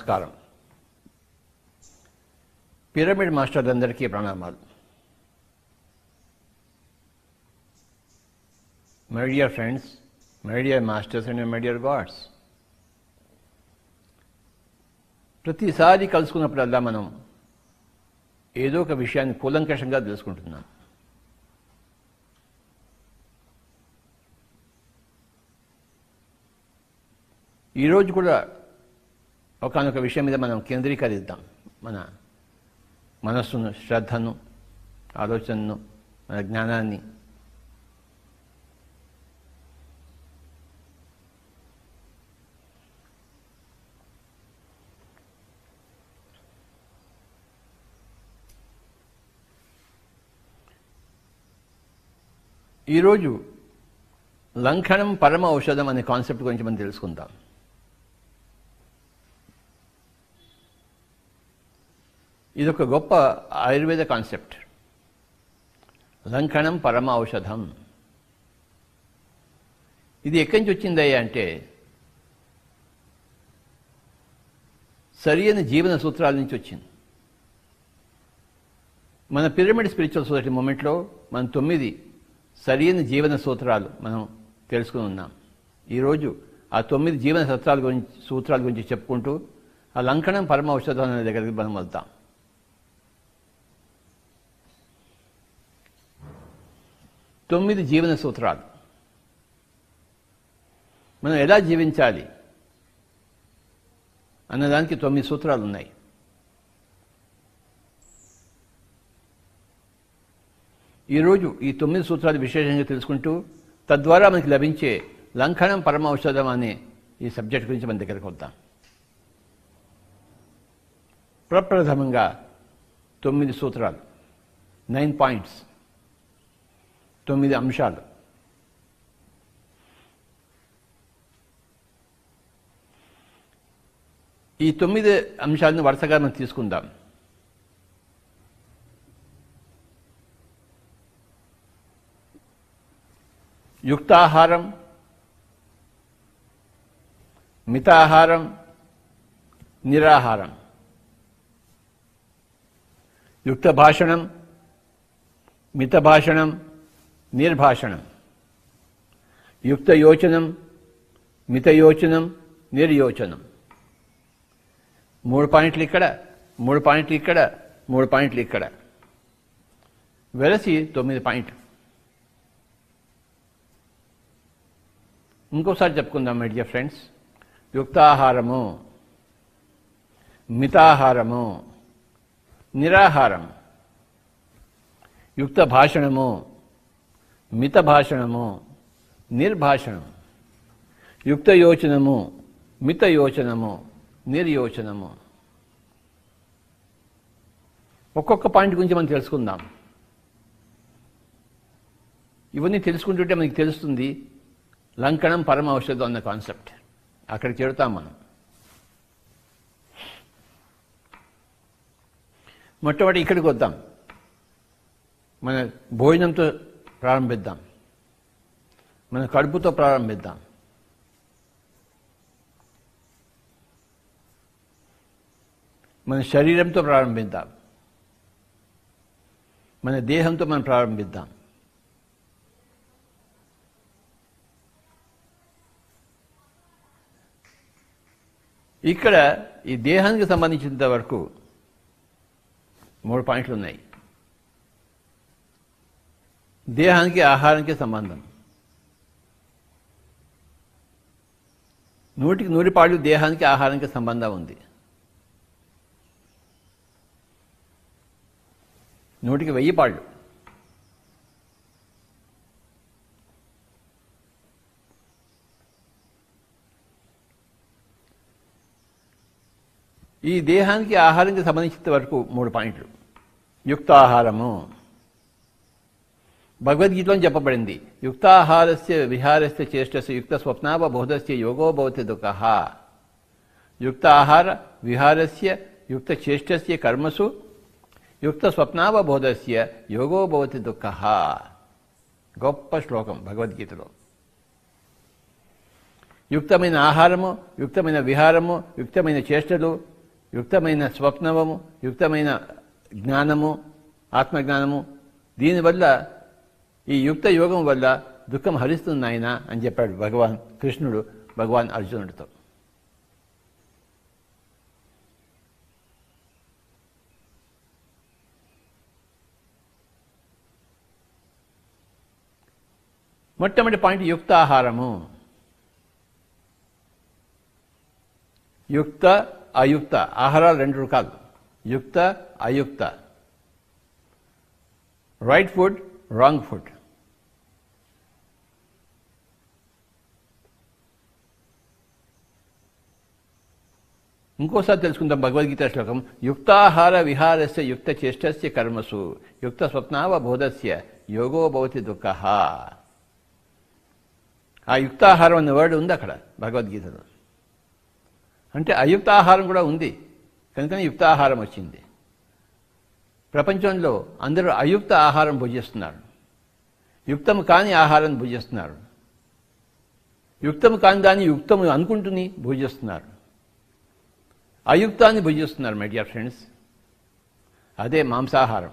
నమస్కారం పిరమిడ్ మాస్టర్లందరికీ ప్రణామాలు my dear friends my dear masters and my dear gods ప్రతిసారి కలుసుకున్నప్పుడల్లా మనం ఏదో ఒక విషయాన్ని కూలంకషంగా తెలుసుకుంటున్నాం ఈరోజు కూడా ఒకనొక విషయం మీద మనం కేంద్రీకరిద్దాం మన మనస్సును శ్రద్ధను ఆలోచనను మన జ్ఞానాన్ని ఈరోజు లంఘనం పరమ ఔషధం అనే కాన్సెప్ట్ గురించి మనం తెలుసుకుందాం ఇది ఒక గొప్ప ఆయుర్వేద కాన్సెప్ట్ లంకణం పరమ ఔషధం ఇది ఎక్కడి నుంచి వచ్చిందయ్యా అంటే సరియైన జీవన సూత్రాల నుంచి వచ్చింది మన పిరమిడ్ స్పిరిచువల్ సొసైటీ మూమెంట్లో మనం తొమ్మిది సరియైన జీవన సూత్రాలు మనం తెలుసుకుని ఉన్నాం ఈరోజు ఆ తొమ్మిది జీవన సూత్రాల గురించి సూత్రాల గురించి చెప్పుకుంటూ ఆ లంకణం పరమ ఔషధం అనే దగ్గరికి మనం వెళ్తాం తొమ్మిది జీవన సూత్రాలు మనం ఎలా జీవించాలి అన్నదానికి తొమ్మిది సూత్రాలు ఉన్నాయి ఈరోజు ఈ తొమ్మిది సూత్రాలు విశేషంగా తెలుసుకుంటూ తద్వారా మనకి లభించే లంఘనం పరమ ఔషధం అనే ఈ సబ్జెక్ట్ గురించి మన దగ్గరకు వద్దాం ప్రప్రథమంగా తొమ్మిది సూత్రాలు నైన్ పాయింట్స్ తొమ్మిది అంశాలు ఈ తొమ్మిది అంశాలను వరుసగా మనం తీసుకుందాం యుక్తాహారం మితాహారం నిరాహారం యుక్త భాషణం మిత భాషణం నిర్భాషణం యుక్తయోచనం మితయోచనం నిర్యోచనం మూడు పాయింట్లు ఇక్కడ మూడు పాయింట్లు ఇక్కడ మూడు పాయింట్లు ఇక్కడ వెలసి తొమ్మిది పాయింట్ ఇంకోసారి చెప్పుకుందాం మై డియర్ ఫ్రెండ్స్ యుక్తాహారము మితాహారము నిరాహారం యుక్త భాషణము మిత భాషణము నిర్భాషణం యుక్త యోచనము మిత యోచనము నిర్యోచనము ఒక్కొక్క పాయింట్ గురించి మనం తెలుసుకుందాం ఇవన్నీ తెలుసుకుంటుంటే మనకి తెలుస్తుంది లంకణం పరమ ఔషధం అన్న కాన్సెప్ట్ అక్కడికి చేరుతాం మనం మొట్టమొదటి ఇక్కడికి వద్దాం మన భోజనంతో ప్రారంభిద్దాం మన కడుపుతో ప్రారంభిద్దాం మన శరీరంతో ప్రారంభిద్దాం మన దేహంతో మనం ప్రారంభిద్దాం ఇక్కడ ఈ దేహానికి సంబంధించినంత వరకు మూడు పాయింట్లు ఉన్నాయి దేహానికి ఆహారానికి సంబంధం నూటికి నూరి పాళ్ళు దేహానికి ఆహారానికి సంబంధం ఉంది నూటికి వెయ్యి పాళ్ళు ఈ దేహానికి ఆహారానికి సంబంధించినంత వరకు మూడు పాయింట్లు యుక్తాహారము భగవద్గీతలో చెప్పబడింది యుక్తాహారస్య విహారస్య చేష్టస్య యుక్త స్వప్నావబోధస్య యోగో భవతి దుఃఖ యుక్తాహార విహారస్య యుక్త చేష్టస్య కర్మసు యుక్త స్వప్నావబోధస్య యోగో భవతి దుఃఖ గొప్ప శ్లోకం భగవద్గీతలో యుక్తమైన ఆహారము యుక్తమైన విహారము యుక్తమైన చేష్టలు యుక్తమైన స్వప్నము యుక్తమైన జ్ఞానము ఆత్మజ్ఞానము దీనివల్ల ఈ యుక్త యోగం వల్ల దుఃఖం హరిస్తుంది నాయన అని చెప్పాడు భగవాన్ కృష్ణుడు భగవాన్ అర్జునుడితో మొట్టమొదటి పాయింట్ యుక్తాహారము యుక్త అయుక్త ఆహారాలు రెండు రకాలు యుక్త అయుక్త రైట్ ఫుడ్ రాంగ్ ఫుడ్ ఇంకోసారి తెలుసుకుందాం భగవద్గీత శ్లోకం యుక్తాహార విహారస్య యుక్త చేష్టస్య కర్మసు యుక్త స్వప్నావబోధస్య యోగో భవతి దుఃఖ ఆ యుక్తాహారం అనే వర్డ్ ఉంది అక్కడ భగవద్గీతలో అంటే అయుక్తాహారం కూడా ఉంది కనుకనే యుక్తాహారం వచ్చింది ప్రపంచంలో అందరూ అయుక్త ఆహారం భుజిస్తున్నారు యుక్తం కాని ఆహారం భుజిస్తున్నారు యుక్తం కాని దాన్ని యుక్తము అనుకుంటుని భుజిస్తున్నారు అయుక్తాన్ని భుజిస్తున్నారు మై డియర్ ఫ్రెండ్స్ అదే మాంసాహారం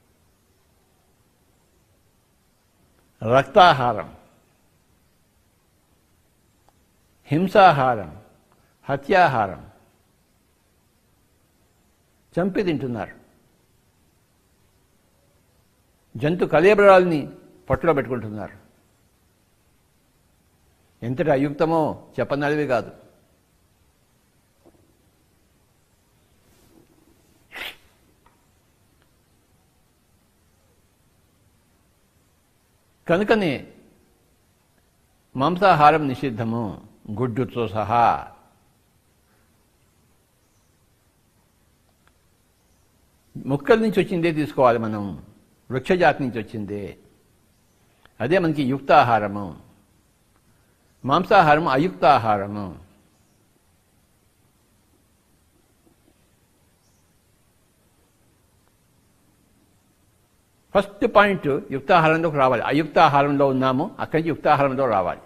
రక్తాహారం హింసాహారం హత్యాహారం చంపి తింటున్నారు జంతు కలేబరాల్ని పొట్టలో పెట్టుకుంటున్నారు ఎంతటి అయుక్తమో చెప్పనలివి కాదు కనుకనే మాంసాహారం నిషిద్ధము గుడ్డుతో సహా ముక్కల నుంచి వచ్చిందే తీసుకోవాలి మనం వృక్షజాతి నుంచి వచ్చిందే అదే మనకి యుక్తాహారము మాంసాహారం అయుక్తాహారము ఫస్ట్ పాయింట్ యుక్తాహారంలోకి రావాలి అయుక్తాహారంలో ఉన్నాము అక్కడి నుంచి యుక్తాహారంలో రావాలి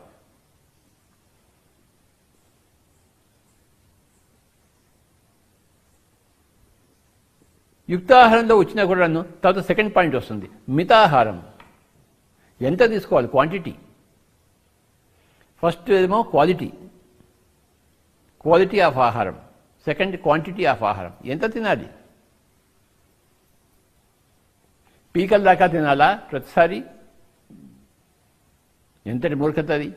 యుక్తాహారంలో వచ్చినా కూడాను తర్వాత సెకండ్ పాయింట్ వస్తుంది మితాహారం ఎంత తీసుకోవాలి క్వాంటిటీ ఫస్ట్ ఏమో క్వాలిటీ క్వాలిటీ ఆఫ్ ఆహారం సెకండ్ క్వాంటిటీ ఆఫ్ ఆహారం ఎంత తినాలి పీకల దాకా తినాలా ప్రతిసారి ఎంతటి మూర్ఖత అది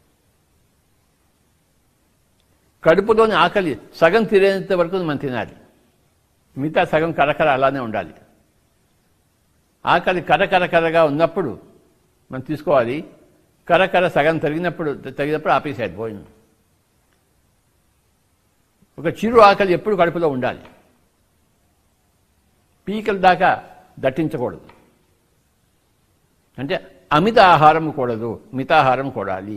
కడుపులోని ఆకలి సగం తినేంత వరకు మనం తినాలి మిగతా సగం కరకర అలానే ఉండాలి ఆకలి కరకర కరగా ఉన్నప్పుడు మనం తీసుకోవాలి కరకర సగం తరిగినప్పుడు తగినప్పుడు ఆపేసేది భోజనం ఒక చిరు ఆకలి ఎప్పుడు కడుపులో ఉండాలి పీకల దాకా దట్టించకూడదు అంటే అమిత ఆహారం కూడదు మితాహారం కూడాలి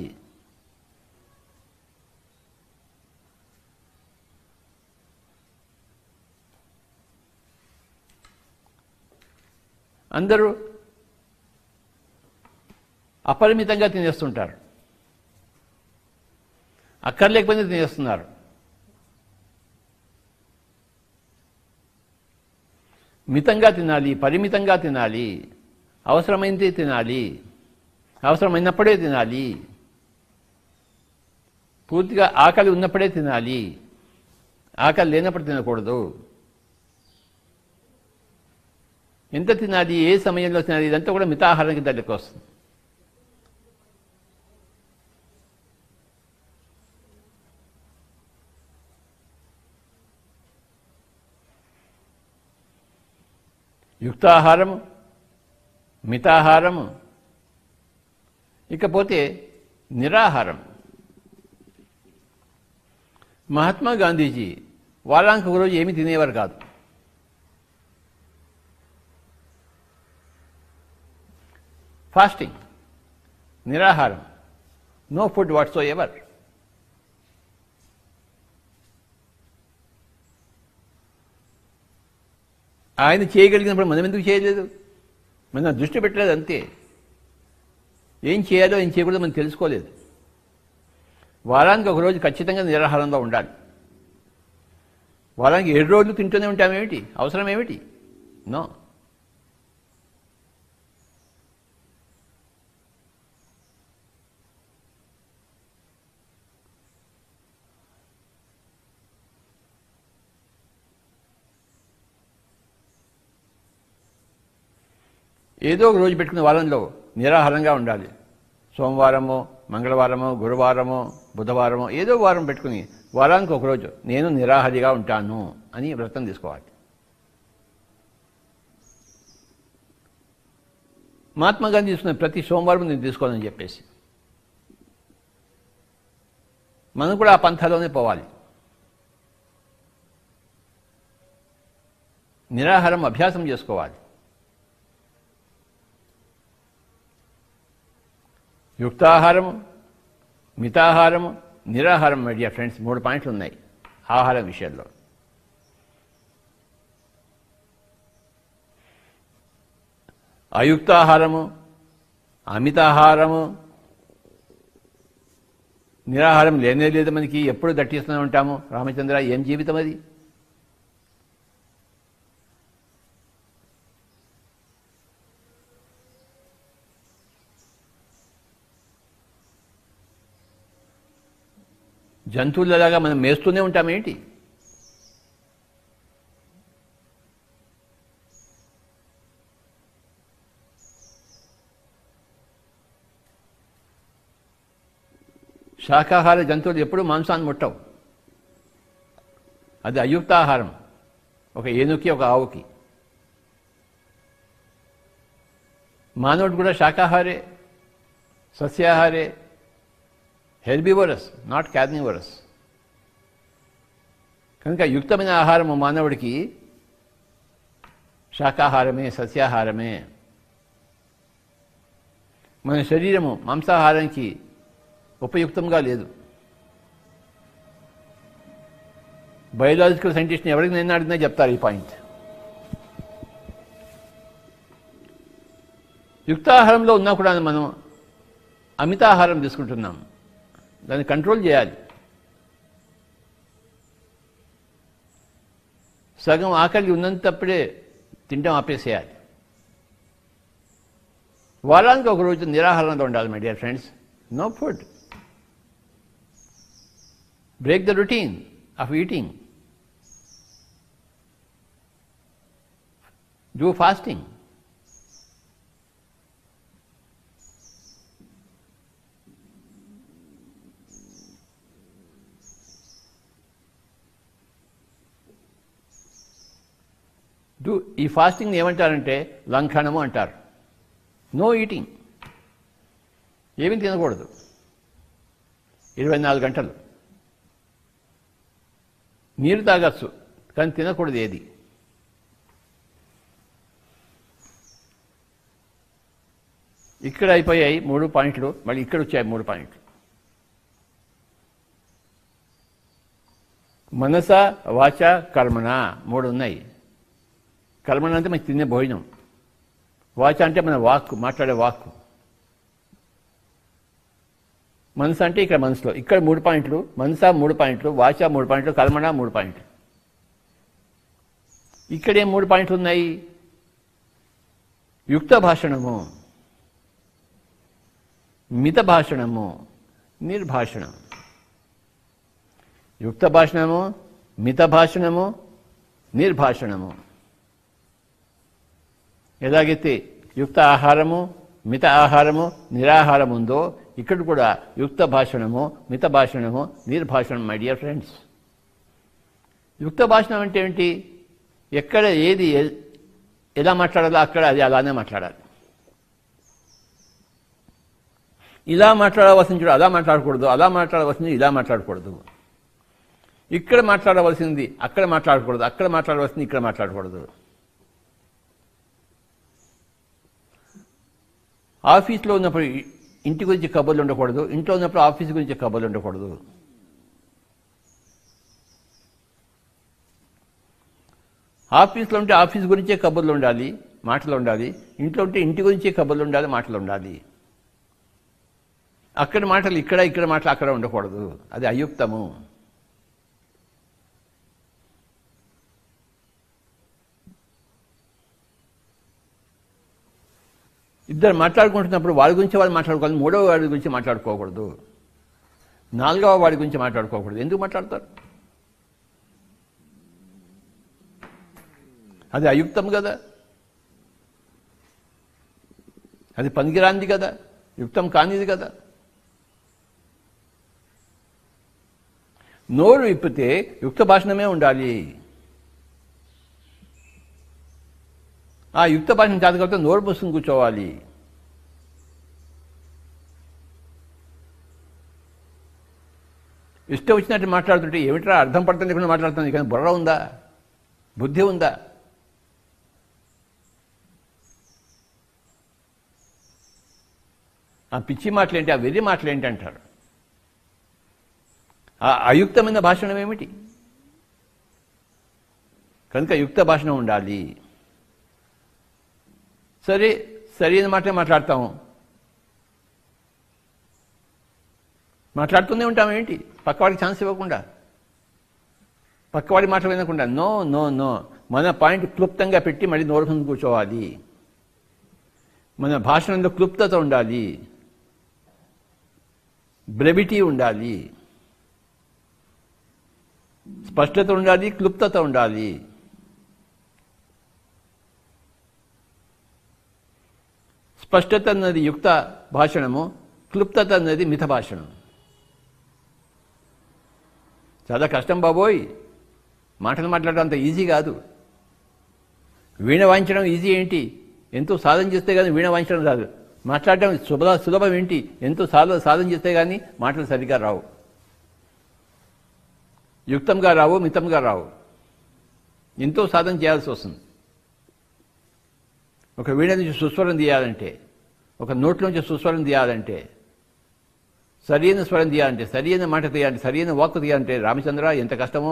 అందరూ అపరిమితంగా తినేస్తుంటారు అక్కర్లేకపోయినా తినేస్తున్నారు మితంగా తినాలి పరిమితంగా తినాలి అవసరమైనదే తినాలి అవసరమైనప్పుడే తినాలి పూర్తిగా ఆకలి ఉన్నప్పుడే తినాలి ఆకలి లేనప్పుడు తినకూడదు ఎంత తినాలి ఏ సమయంలో తినాలి ఇదంతా కూడా మితాహారానికి దగ్గరికి వస్తుంది యుక్తాహారము మితాహారము ఇకపోతే నిరాహారం మహాత్మా గాంధీజీ వారానికి ఒక రోజు ఏమీ తినేవారు కాదు ఫాస్టింగ్ నిరాహారం నో ఫుడ్ వాట్స్ ఎవర్ ఆయన చేయగలిగినప్పుడు మనం ఎందుకు చేయలేదు మనం దృష్టి పెట్టలేదు అంతే ఏం చేయాలో ఏం చేయకూడదో మనం తెలుసుకోలేదు వారానికి ఒక రోజు ఖచ్చితంగా నిరాహారంలో ఉండాలి వారానికి ఏడు రోజులు తింటూనే ఉంటామేమిటి అవసరం ఏమిటి నో ఏదో ఒక రోజు పెట్టుకున్న వారంలో నిరాహారంగా ఉండాలి సోమవారము మంగళవారము గురువారము బుధవారము ఏదో వారం పెట్టుకుని వారానికి ఒక రోజు నేను నిరాహారిగా ఉంటాను అని వ్రతం తీసుకోవాలి మహాత్మా గాంధీ తీసుకున్న ప్రతి సోమవారం నేను తీసుకోవాలని చెప్పేసి మనం కూడా ఆ పంథాలోనే పోవాలి నిరాహారం అభ్యాసం చేసుకోవాలి యుక్తాహారము మితాహారము నిరాహారం మై డియర్ ఫ్రెండ్స్ మూడు పాయింట్లు ఉన్నాయి ఆహారం విషయంలో అయుక్తాహారము అమితాహారము నిరాహారం లేనే లేదు మనకి ఎప్పుడు దట్టిస్తూనే ఉంటాము రామచంద్ర ఏం జీవితం అది జంతువులలాగా మనం మేస్తూనే ఉంటామేంటి శాకాహార జంతువులు ఎప్పుడూ మాంసాన్ని ముట్టవు అది అయుక్తాహారం ఒక ఏనుకి ఒక ఆవుకి మానవుడు కూడా శాకాహారే సస్యాహారే హెర్బివరస్ నాట్ క్యార్నివరస్ కనుక యుక్తమైన ఆహారము మానవుడికి శాకాహారమే సస్యాహారమే మన శరీరము మాంసాహారానికి ఉపయుక్తంగా లేదు బయోలాజికల్ సైంటిస్ట్ని ఎవరికి నేను అడిగినా చెప్తారు ఈ పాయింట్ యుక్తాహారంలో ఉన్నా కూడా మనం అమితాహారం తీసుకుంటున్నాం దాన్ని కంట్రోల్ చేయాలి సగం ఆకలి ఉన్నంతప్పుడే తింటాం ఆపేసేయాలి వారానికి ఒక రోజు నిరాహారంలో ఉండాలి my dear friends no food break the routine of eating do fasting do ఈ ఫాస్టింగ్ ఏమంటారంటే లంఘనము అంటారు నో ఈటింగ్ ఏమీ తినకూడదు ఇరవై నాలుగు గంటలు నీరు తాగచ్చు కానీ తినకూడదు ఏది ఇక్కడ అయిపోయాయి మూడు పాయింట్లు మళ్ళీ ఇక్కడ వచ్చాయి మూడు పాయింట్లు మనస వాచ కర్మణ మూడు ఉన్నాయి కర్మణ అంటే మనకి తినే భోజనం వాచ అంటే మన వాక్కు మాట్లాడే వాక్కు మనసు అంటే ఇక్కడ మనసులో ఇక్కడ మూడు పాయింట్లు మనస మూడు పాయింట్లు వాచ మూడు పాయింట్లు కర్మణ మూడు పాయింట్లు ఇక్కడేం మూడు పాయింట్లు ఉన్నాయి యుక్త భాషణము మిత భాషణము నిర్భాషణం యుక్త భాషణము మిత భాషణము నిర్భాషణము ఎలాగైతే యుక్త ఆహారము మిత ఆహారము నిరాహారం ఉందో ఇక్కడ కూడా యుక్త భాషణము మిత భాషణము నిర్భాషణం మై డియర్ ఫ్రెండ్స్ యుక్త భాషణం అంటే ఏంటి ఎక్కడ ఏది ఎ- ఎలా మాట్లాడాలో అక్కడ అది అలానే మాట్లాడాలి ఇలా మాట్లాడవలసింది చూడు అలా మాట్లాడకూడదు అలా మాట్లాడవలసింది ఇలా మాట్లాడకూడదు ఇక్కడ మాట్లాడవలసింది అక్కడ మాట్లాడకూడదు అక్కడ మాట్లాడవలసింది ఇక్కడ మాట్లాడకూడదు ఆఫీస్లో ఉన్నప్పుడు ఇ- ఇంటి గురించి కబుర్లు ఉండకూడదు ఇంట్లో ఉన్నప్పుడు ఆఫీస్ గురించి కబుర్లు ఉండకూడదు ఆఫీస్లో ఉంటే ఆఫీస్ గురించే కబుర్లు ఉండాలి మాటలు ఉండాలి ఇంట్లో ఉంటే ఇంటి గురించే కబుర్లు ఉండాలి మాటలు ఉండాలి అక్కడ మాటలు ఇక్కడ ఇక్కడ మాటలు అక్కడ ఉండకూడదు అది అయుక్తము ఇద్దరు మాట్లాడుకుంటున్నప్పుడు వాడి గురించి వాళ్ళు మాట్లాడుకోవాలి మూడవ వాడి గురించి మాట్లాడుకోకూడదు నాలుగవ వాడి గురించి మాట్లాడుకోకూడదు ఎందుకు మాట్లాడతారు అది అయుక్తం కదా అది పనికిరాంది కదా యుక్తం కానిది కదా నోరు విప్పితే యుక్త భాషణమే ఉండాలి ఆ యుక్త భాషను చేతకపోతే నోరు పుస్తకం కూర్చోవాలి ఇష్టం వచ్చినట్టు మాట్లాడుతుంటే ఏమిట్రా అర్థం పడుతుంది లేకుండా మాట్లాడుతుంది కానీ బుర్ర ఉందా బుద్ధి ఉందా ఆ పిచ్చి మాటలేంటి ఆ వెర్రి మాటలేంటి అంటారు ఆ అయుక్తమైన భాషణం ఏమిటి కనుక యుక్త భాషణం ఉండాలి సరే సరైన మాటలే మాట్లాడతాము మాట్లాడుతూనే ఉంటాం ఏంటి పక్కవాడికి ఛాన్స్ ఇవ్వకుండా పక్కవాడి మాటలు వినకుండా నో నో నో మన పాయింట్ క్లుప్తంగా పెట్టి మళ్ళీ నోరు ముందు కూర్చోవాలి మన భాషణంలో క్లుప్తత ఉండాలి బ్రెవిటీ ఉండాలి స్పష్టత ఉండాలి క్లుప్తత ఉండాలి స్పష్టత అన్నది యుక్త భాషణము క్లుప్తత అన్నది మిత భాషణం చాలా కష్టం బాబోయ్ మాటలు మాట్లాడడం అంత ఈజీ కాదు వీణ వాయించడం ఈజీ ఏంటి ఎంతో సాధన చేస్తే కానీ వీణ వాయించడం రాదు మాట్లాడడం సులభ సులభం ఏంటి ఎంతో సాధ సాధన చేస్తే కానీ మాటలు సరిగా రావు యుక్తంగా రావు మితంగా రావు ఎంతో సాధన చేయాల్సి వస్తుంది ఒక వీణ నుంచి సుస్వరం తీయాలంటే ఒక నోట్ల నుంచి సుస్వరం తీయాలంటే సరైన స్వరం తీయాలంటే సరైన మాట తీయాలంటే సరైన వాక్కు తీయాలంటే రామచంద్ర ఎంత కష్టమో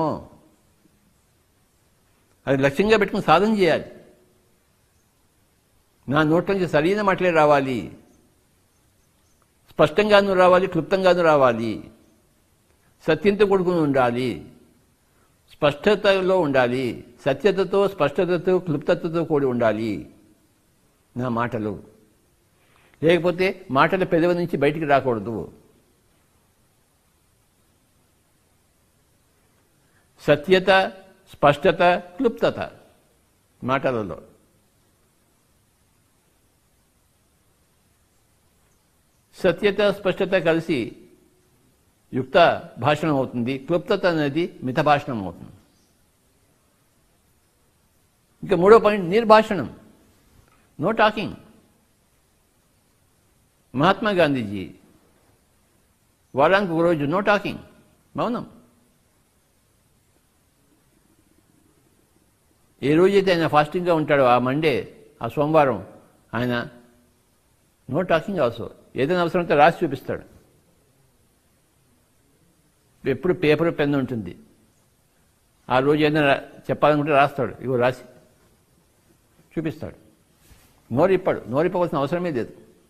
అది లక్ష్యంగా పెట్టుకుని సాధన చేయాలి నా నోట్ల నుంచి సరైన మాటలే రావాలి స్పష్టంగాను రావాలి క్లుప్తంగాను రావాలి సత్యంతో కూడుకుని ఉండాలి స్పష్టతలో ఉండాలి సత్యతతో స్పష్టతతో క్లుప్తతతో కూడి ఉండాలి నా మాటలు లేకపోతే మాటల పెదవి నుంచి బయటికి రాకూడదు సత్యత స్పష్టత క్లుప్తత మాటలలో సత్యత స్పష్టత కలిసి యుక్త భాషణం అవుతుంది క్లుప్తత అనేది మిత భాషణం అవుతుంది ఇంకా మూడో పాయింట్ నిర్భాషణం నో టాకింగ్ మహాత్మా గాంధీజీ వారానికి ఒక రోజు నో టాకింగ్ మౌనం ఏ రోజైతే ఆయన ఫాస్టింగ్గా ఉంటాడో ఆ మండే ఆ సోమవారం ఆయన నో టాకింగ్ ఆల్సో ఏదైనా అవసరంతో రాసి చూపిస్తాడు ఎప్పుడు పేపర్ పెన్ ఉంటుంది ఆ రోజు ఏదైనా చెప్పాలనుకుంటే రాస్తాడు ఇగో రాసి చూపిస్తాడు నోరిప్పాడు నోరిప్పవలసిన అవసరమే లేదు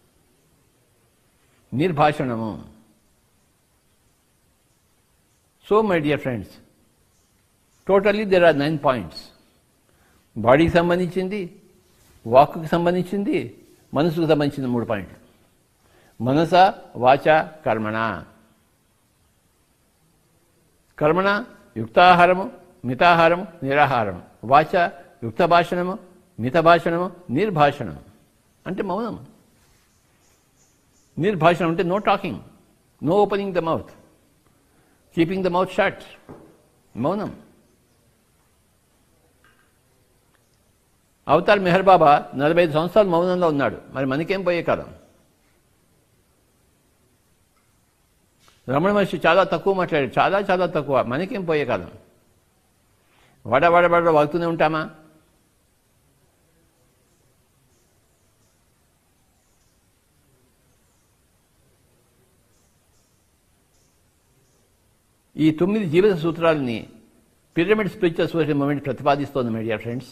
నిర్భాషణము so my dear friends totally there are nine points బాడీకి సంబంధించింది వాక్కి సంబంధించింది మనసుకు సంబంధించిన మూడు పాయింట్లు మనస వాచ కర్మణ కర్మణ యుక్తాహారము మితాహారము నిరాహారము వాచ యుక్త భాషణము మిత భాషణము నిర్భాషణము అంటే మౌనం నిర్భాషణం అంటే no talking no opening the mouth keeping the mouth shut మౌనం అవతార్ మెహర్ బాబా నలభై ఐదు సంవత్సరాలు మౌనంలో ఉన్నాడు మరి మనకేం పోయే కాలం రమణ మహర్షి చాలా తక్కువ మాట్లాడాడు చాలా చాలా తక్కువ మనకేం పోయే కాలం వడ వడ వడ వాగుతూనే ఉంటామా ఈ తొమ్మిది జీవిత సూత్రాలని పిరమిడ్ స్పిరిచువల్ సోషల్ మూమెంట్ ప్రతిపాదిస్తోంది మీడియా ఫ్రెండ్స్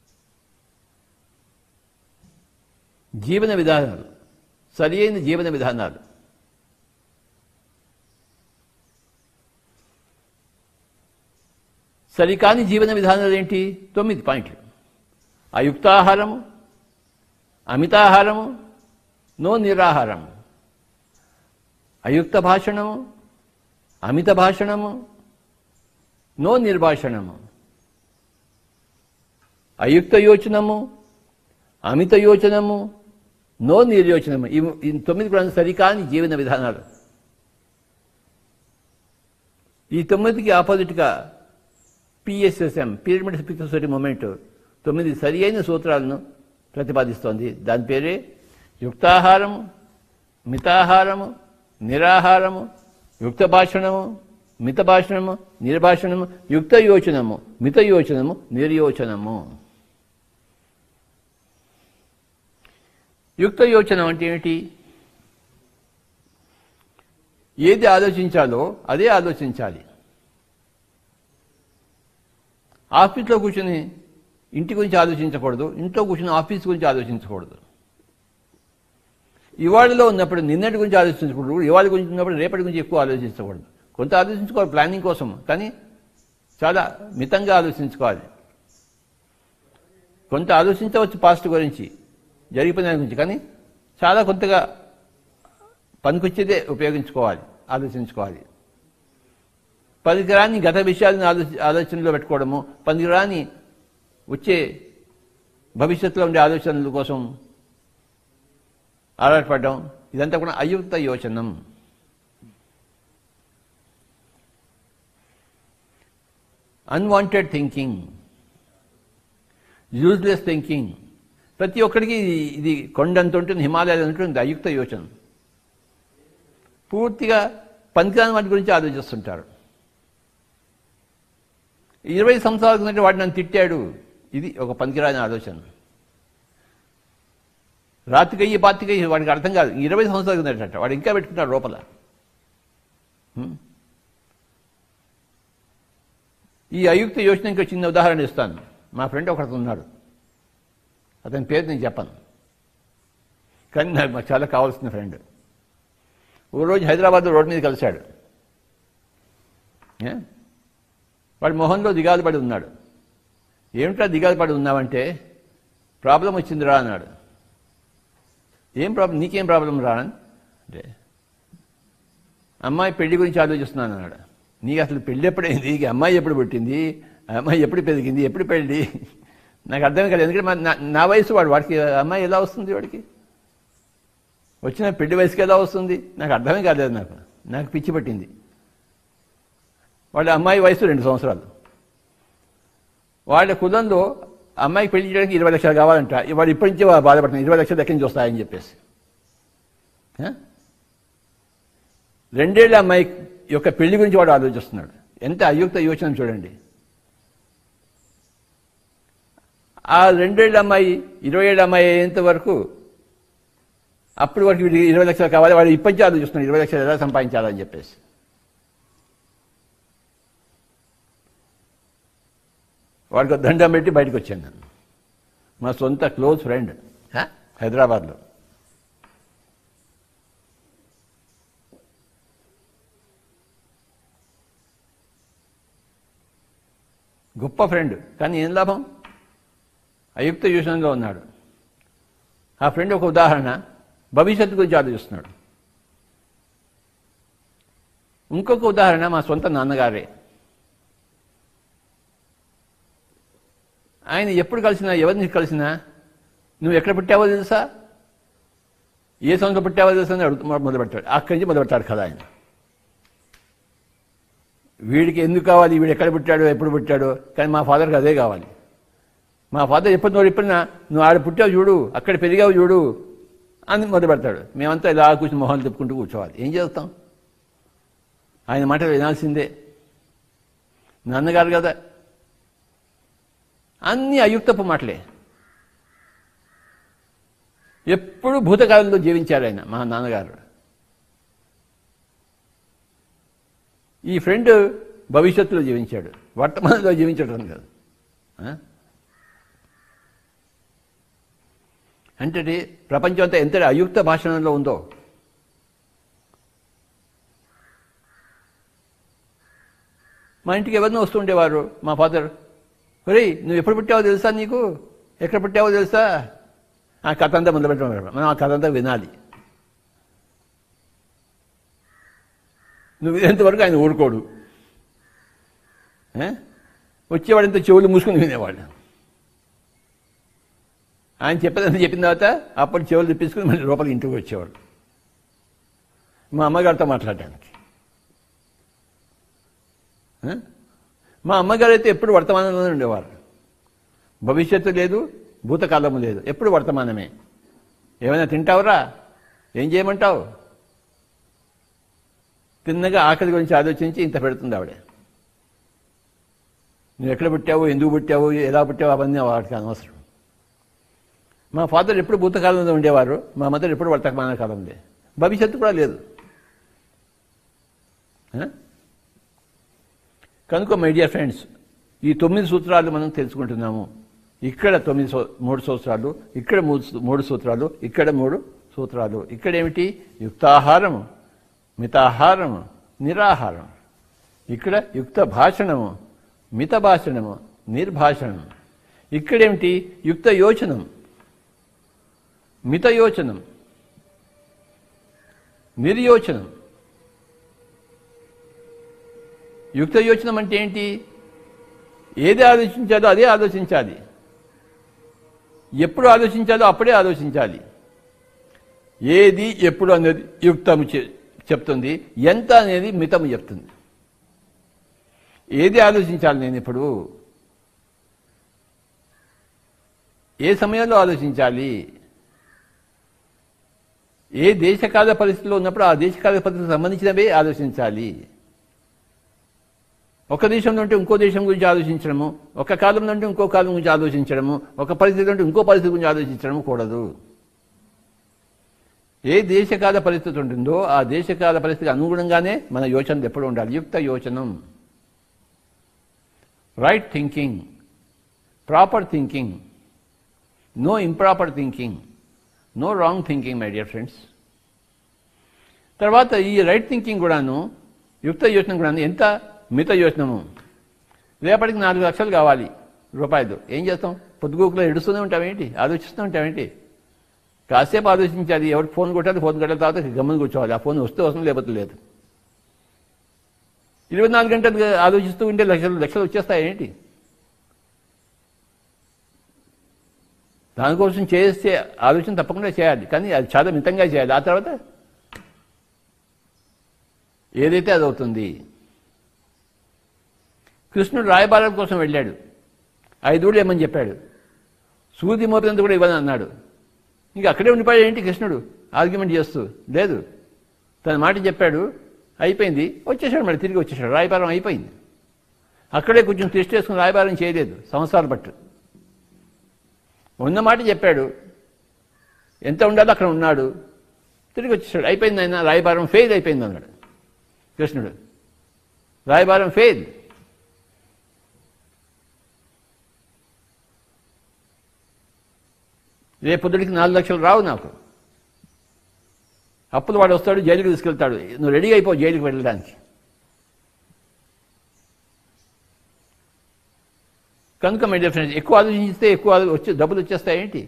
జీవన విధానాలు సరి అయిన జీవన విధానాలు సరికాని జీవన విధానాలు ఏంటి తొమ్మిది పాయింట్లు అయుక్తాహారము అమితాహారము నో నిరాహారం అయుక్త భాషణము అమిత భాషణము నో నిర్భాషణము అయుక్త యోచనము అమిత యోచనము నో నిర్యోచనము ఈ ఈ తొమ్మిది కూడా సరికాని జీవన విధానాలు ఈ తొమ్మిదికి ఆపోజిట్గా పిఎస్ఎస్ఎం పిరమిడ్ స్పిక్ సొసైటీ మూమెంట్ తొమ్మిది సరి అయిన సూత్రాలను ప్రతిపాదిస్తోంది దాని పేరే యుక్తాహారము మితాహారము నిరాహారము యుక్త భాషణము మిత భాషణము నిర్భాషణము యుక్త యోచనము మిత యోచనము నిర్యోచనము యుక్త యోచనం అంటే ఏమిటి ఏది ఆలోచించాలో అదే ఆలోచించాలి ఆఫీస్లో కూర్చొని ఇంటి గురించి ఆలోచించకూడదు ఇంట్లో కూర్చొని ఆఫీస్ గురించి ఆలోచించకూడదు ఇవాళలో ఉన్నప్పుడు నిన్నటి గురించి ఆలోచించకూడదు ఇవాళ గురించి ఉన్నప్పుడు రేపటి గురించి ఎక్కువ ఆలోచించకూడదు కొంత ఆలోచించుకోవాలి ప్లానింగ్ కోసం కానీ చాలా మితంగా ఆలోచించుకోవాలి కొంత ఆలోచించవచ్చు పాస్ట్ గురించి జరిగిపోయిన దాని గురించి కానీ చాలా కొంతగా పనికొచ్చేదే ఉపయోగించుకోవాలి ఆలోచించుకోవాలి పనికిరాని గత విషయాలను ఆలోచి ఆలోచనలో పెట్టుకోవడము పనికిరాని వచ్చే భవిష్యత్తులో ఉండే ఆలోచనల కోసం ఆరాటపడడం ఇదంతా కూడా అయుక్త యోచనం అన్వాంటెడ్ థింకింగ్ యూజ్లెస్ థింకింగ్ ప్రతి ఒక్కడికి ఇది- ఇది కొండంత ఉంటుంది హిమాలయాలు ఉంటుంది అయుక్త యోచన పూర్తిగా పనికిరాని వాటి గురించి ఆలోచిస్తుంటారు ఇరవై సంవత్సరాల కిందట వాడు నన్ను తిట్టాడు ఇది ఒక పనికిరాని ఆలోచన రాత్రికయ్యి బాతికయ్యి వాడికి అర్థం కాదు ఇరవై సంవత్సరాల కిందట వాడు ఇంకా పెట్టుకుంటాడు లోపల హ్మ్? ఈ అయుక్త యోచన ఇంకా చిన్న ఉదాహరణ ఇస్తాను మా ఫ్రెండ్ ఒకటి ఉన్నాడు అతని పేరు నేను చెప్పను కానీ నాకు మాకు చాలా కావాల్సిన ఫ్రెండ్ ఓ రోజు హైదరాబాద్ రోడ్ మీద కలిశాడు ఏ? వాడు మొహంలో దిగాలు పడి ఉన్నాడు ఏమిటా దిగాలు పడి ఉన్నావంటే ప్రాబ్లం వచ్చిందిరా అన్నాడు ఏం ప్రాబ్లం నీకేం ప్రాబ్లం రా అంటే అమ్మాయి పెళ్లి గురించి ఆలోచిస్తున్నాను అన్నాడు నీకు అసలు పెళ్ళి ఎప్పుడైంది ఈ అమ్మాయి ఎప్పుడు పుట్టింది ఆ అమ్మాయి ఎప్పుడు పెరిగింది ఎప్పుడు పెళ్ళి నాకు అర్థం కాలేదు ఎందుకంటే మరి నా- నా వయసు వాడు వాడికి అమ్మాయి ఎలా వస్తుంది వాడికి వచ్చిన పెళ్లి వయసుకి ఎలా వస్తుంది నాకు అర్థమే కాలేదు నాకు నాకు పిచ్చి పట్టింది వాళ్ళ అమ్మాయి వయసు రెండు సంవత్సరాలు వాళ్ళ కులంలో అమ్మాయికి పెళ్లి చేయడానికి ఇరవై లక్షలు కావాలంట వాడు ఇప్పటి నుంచే బాధపడుతుంది ఇరవై లక్షలు ఎక్కడి నుంచి వస్తాయని చెప్పేసి ఆ? రెండేళ్ల అమ్మాయి యొక్క పెళ్లి గురించి వాడు ఆలోచిస్తున్నాడు ఎంత అయుక్త యోచన చూడండి ఆ రెండేళ్ల అమ్మాయి ఇరవై ఏళ్ళ అమ్మాయి అయ్యేంత వరకు అప్పుడు వరకు వీడికి ఇరవై లక్షలు కావాలి వాడు ఇప్పటికీ ఆలోచిస్తున్నాడు ఇరవై లక్షలు ఎలా సంపాదించాలని చెప్పేసి వాడికి ఒక దండం పెట్టి బయటకు వచ్చాను నేను మా సొంత క్లోజ్ ఫ్రెండ్ హైదరాబాద్లో గొప్ప ఫ్రెండ్ కానీ ఏం లాభం అయుక్త యూషన్లో ఉన్నాడు ఆ ఫ్రెండ్ ఒక ఉదాహరణ భవిష్యత్తు గురించి ఆలోచిస్తున్నాడు ఇంకొక ఉదాహరణ మా సొంత నాన్నగారే ఆయన ఎప్పుడు కలిసినా ఎవరిని కలిసినా నువ్వు ఎక్కడ పుట్టావో తెలుసా ఏ సంవత్సరం పుట్టావో తెలుసా అని అడుగు మొదలుపెట్టాడు అక్కడి నుంచి మొదలుపెట్టాడు కదా ఆయన వీడికి ఎందుకు కావాలి వీడు ఎక్కడ పుట్టాడు ఎప్పుడు పుట్టాడు కానీ మా ఫాదర్కి అదే కావాలి మా ఫాదర్ ఎప్పుడు నువ్వు ఎప్పుడైనా నువ్వు ఆడ పుట్టావు చూడు అక్కడ పెరిగావు చూడు అని మొదలు పెడతాడు మేమంతా ఇలా కూర్చొని మొహాలు తిప్పుకుంటూ కూర్చోవాలి ఏం చేస్తాం ఆయన మాట వినాల్సిందే నాన్నగారు కదా అన్ని అయుక్తపు మాటలే ఎప్పుడు భూతకాలంలో జీవించారు ఆయన మా నాన్నగారు ఈ ఫ్రెండ్ భవిష్యత్తులో జీవించాడు వర్తమానంలో జీవించడం కాదు ఆ? అంటే ప్రపంచం అంతా ఎంత అయుక్త భాషణంలో ఉందో మా ఇంటికి ఎవరినో వస్తుండేవారు మా ఫాదర్ ఒరేయ్ నువ్వు ఎప్పుడు పుట్టావో తెలుసా నీకు ఎక్కడ పుట్టావో తెలుసా ఆ కథ అంతా మొదలుపెట్టడం మనం ఆ కథ అంతా వినాలి నువ్వు వినేంతవరకు ఆయన ఊరుకోడు ఏ? వచ్చేవాడంతా చెవులు మూసుకుని వినేవాడు ఆయన చెప్పేదంతా చెప్పిన తర్వాత అప్పుడు చెవులు తిప్పించుకుని మళ్ళీ లోపలికి ఇంటికి వచ్చేవాడు మా అమ్మగారితో మాట్లాడడానికి ఏ? మా అమ్మగారు అయితే ఎప్పుడు వర్తమానంలోనే ఉండేవారు భవిష్యత్తు లేదు భూతకాలము లేదు ఎప్పుడు వర్తమానమే ఏమైనా తింటావురా ఏం చేయమంటావు తిన్నగా ఆకలి గురించి ఆలోచించి ఇంత పెడుతుంది ఆవిడ నువ్వు ఎక్కడ పుట్టావు ఎందుకు పుట్టావు ఎలా పుట్టావు అవన్నీ వాటికి అనవసరం మా ఫాదర్ ఎప్పుడు భూతకాలంలో ఉండేవారు మా మదర్ ఎప్పుడు వర్తమాన కాలంలో భవిష్యత్తు కూడా లేదు ఆ? కనుక మై డియర్ ఫ్రెండ్స్ ఈ తొమ్మిది సూత్రాలు మనం తెలుసుకుంటున్నాము ఇక్కడ తొమ్మిది సూ- మూడు సూత్రాలు ఇక్కడ మూడు సూ- మూడు సూత్రాలు ఇక్కడ మూడు సూత్రాలు ఇక్కడ ఏమిటి యుక్తాహారము మితాహారము నిరాహారం ఇక్కడ యుక్త భాషణము మిత భాషణము నిర్భాషణం ఇక్కడేమిటి యుక్త యోచనం మిత యోచనం నిర్యోచనం యుక్త యోచనం అంటే ఏంటి ఏది ఆలోచించాలో అదే ఆలోచించాలి ఎప్పుడు ఆలోచించాలో అప్పుడే ఆలోచించాలి ఏది ఎప్పుడు అనేది యుక్తము చె- చెప్తుంది ఎంత అనేది మితము చెప్తుంది ఏది ఆలోచించాలి నేను ఇప్పుడు ఏ సమయంలో ఆలోచించాలి ఏ దేశకాల పరిస్థితిలో ఉన్నప్పుడు ఆ దేశకాల పరిస్థితికి సంబంధించినవే ఆలోచించాలి ఒక దేశంలో ఉంటే ఇంకో దేశం గురించి ఆలోచించడము ఒక కాలంలో ఉంటే ఇంకో కాలం గురించి ఆలోచించడము ఒక పరిస్థితి ఉంటే ఇంకో పరిస్థితి గురించి ఆలోచించడము కూడదు ఏ దేశకాల పరిస్థితి ఉంటుందో ఆ దేశకాల పరిస్థితికి అనుగుణంగానే మన యోచనలు ఎప్పుడు ఉండాలి యుక్త యోచనం right thinking proper thinking no improper thinking no wrong thinking my dear friends తర్వాత ఈ రైట్ థింకింగ్ కూడాను యుక్త యోచన కూడాను ఎంత మిత యోచనము రేపటికి నాలుగు లక్షలు కావాలి రూపాయలు ఏం చేస్తాం పొద్దుగూకులో ఎడుస్తూనే ఉంటామేంటి ఆలోచిస్తూ ఉంటామేంటి కాసేపు ఆలోచించాలి ఎవరికి ఫోన్ కొట్టాలి ఫోన్ కొట్టాలి తర్వాత గమ్మని కూర్చోవాలి ఆ ఫోన్ వస్తే వస్తుంది లేకపోతే లేదు ఇరవై నాలుగు గంటలు ఆలోచిస్తూ ఉంటే లక్షలు లక్షలు వచ్చేస్తాయి ఏంటి దానికోసం చేస్తే ఆలోచన తప్పకుండా చేయాలి కానీ అది చాలా మితంగా చేయాలి ఆ తర్వాత ఏదైతే అది అవుతుంది కృష్ణుడు రాయబారం కోసం వెళ్ళాడు ఐదుగురు ఏమని చెప్పాడు సూది మోపినంత కూడా ఇవ్వని అన్నాడు ఇంకా అక్కడే ఉండిపోయాడు ఏంటి కృష్ణుడు ఆర్గ్యుమెంట్ చేస్తూ లేదు తన మాట చెప్పాడు అయిపోయింది వచ్చేసాడు మరి తిరిగి వచ్చేసాడు రాయబారం అయిపోయింది అక్కడే కొంచెం టెస్ట్ చేసుకుని రాయబారం చేయలేదు సంవత్సరాలు పట్టు ఉన్న మాట చెప్పాడు ఎంత ఉండాలో అక్కడ ఉన్నాడు తిరిగి వచ్చేసాడు అయిపోయింది ఆయన రాయబారం ఫెయిల్ అయిపోయింది అన్నాడు కృష్ణుడు రాయబారం ఫెయిల్ రేపొద్దుడికి నాలుగు లక్షలు రావు నాకు అప్పులు వాడు వస్తాడు జైలుకి తీసుకెళ్తాడు నువ్వు రెడీ అయిపో జైలుకి వెళ్ళడానికి కనుక మై డియర్ ఫ్రెండ్స్ ఎక్కువ ఆలోచిస్తే ఎక్కువ ఆలో- వచ్చి డబ్బులు వచ్చేస్తాయి ఏంటి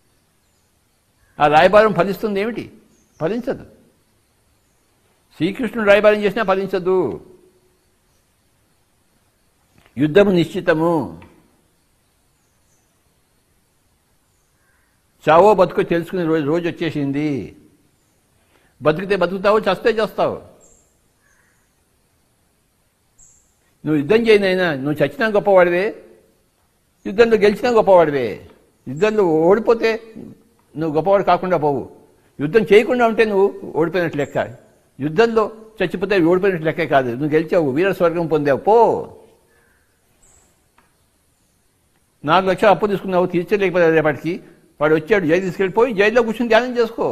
ఆ రాయబారం ఫలిస్తుంది ఏమిటి ఫలించదు శ్రీకృష్ణుడు రాయబారం చేసినా ఫలించదు యుద్ధము నిశ్చితము చావో బతుకో తెలుసుకునే రోజు రోజు వచ్చేసింది బతికితే బతుకుతావు చస్తే చేస్తావు నువ్వు యుద్ధం చేయనైనా నువ్వు చచ్చినా గొప్పవాడివే యుద్ధంలో గెలిచినా గొప్పవాడివే యుద్ధంలో ఓడిపోతే నువ్వు గొప్పవాడు కాకుండా పోవు యుద్ధం చేయకుండా ఉంటే నువ్వు ఓడిపోయినట్లు లెక్క యుద్ధంలో చచ్చిపోతే ఓడిపోయినట్లు లెక్కే కాదు నువ్వు గెలిచావు వీర స్వర్గం పొందావు పో నాలుగు లక్షలు అప్పు తీసుకున్నావు తీర్చలేకపోతే రేపటికి వాడు వచ్చాడు జైలు తీసుకెళ్ళిపోయి జైల్లో కూర్చొని ధ్యానం చేసుకో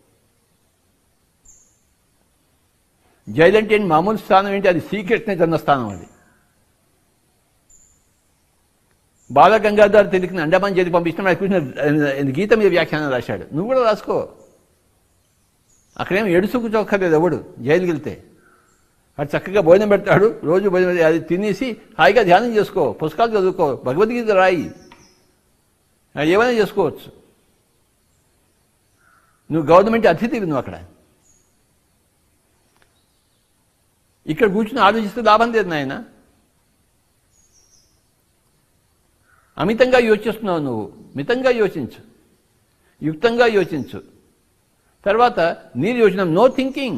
జైలు అంటే ఏంటి? మామూలు స్థానం ఏంటి అది సీక్రెట్నే జన్మస్థానం అది బాల గంగాధర్ తిరిగిన అండమాన్ జైలుకి పంపించిన ఆయన కూర్చున్న గీత మీద వ్యాఖ్యానం రాశాడు నువ్వు కూడా రాసుకో అక్కడేం ఎడుసు కూర్చోక్కర్లేదు ఎవడు జైలుకి వెళ్తే అది చక్కగా భోజనం పెడతాడు రోజు భోజనం పెడతాడు. అది తినేసి హాయిగా ధ్యానం చేసుకో పుస్తకాలు చదువుకో భగవద్గీత రాయి అది ఏమైనా చేసుకోవచ్చు నువ్వు గవర్నమెంట్ అతిథివి నువ్వు అక్కడ ఇక్కడ కూర్చుని ఆలోచిస్తే లాభం లేదు నాయన అమితంగా యోచిస్తున్నావు నువ్వు మితంగా యోచించు యుక్తంగా యోచించు తర్వాత నీరు యోచన నో థింకింగ్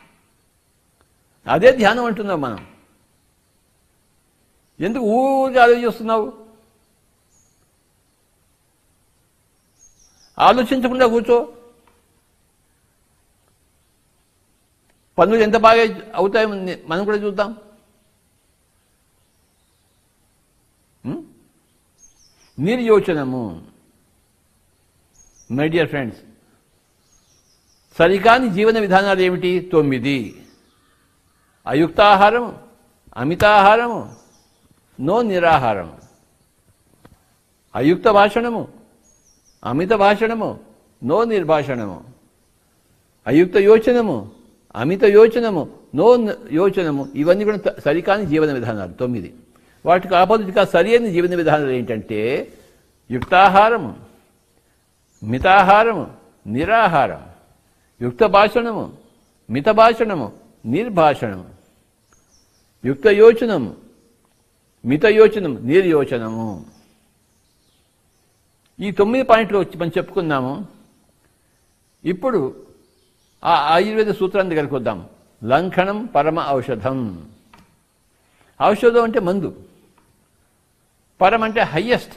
అదే ధ్యానం అంటున్నాం మనం ఎందుకు ఊరికే ఆలోచిస్తున్నావు ఆలోచించకుండా కూర్చో పనులు ఎంత బాగా అవుతాయో మనం కూడా చూద్దాం ఉం? నిర్యోచనము మై డియర్ ఫ్రెండ్స్ సరికాని జీవన విధానాలు ఏమిటి తొమ్మిది అయుక్తాహారము అమితాహారము నో నిరాహారము అయుక్త భాషణము అమిత భాషణము నో నిర్భాషణము అయుక్త యోచనము అమిత యోచనము నో న- యోచనము ఇవన్నీ కూడా త- సరికాని జీవన విధానాలు తొమ్మిది వాటికి ఆపోజిట్గా సరి అయిన జీవన విధానాలు ఏంటంటే యుక్తాహారము మితాహారము నిరాహారం యుక్త భాషణము మిత భాషణము నిర్భాషణము యుక్త యోచనము మిత యోచనము నిర్యోచనము ఈ తొమ్మిది పాయింట్లు వచ్చి మనం చెప్పుకున్నాము ఇప్పుడు ఆ ఆయుర్వేద సూత్రాన్ని దగ్గరికి వద్దాం లంఘనం పరమ ఔషధం ఔషధం అంటే మందు పరం అంటే హయ్యెస్ట్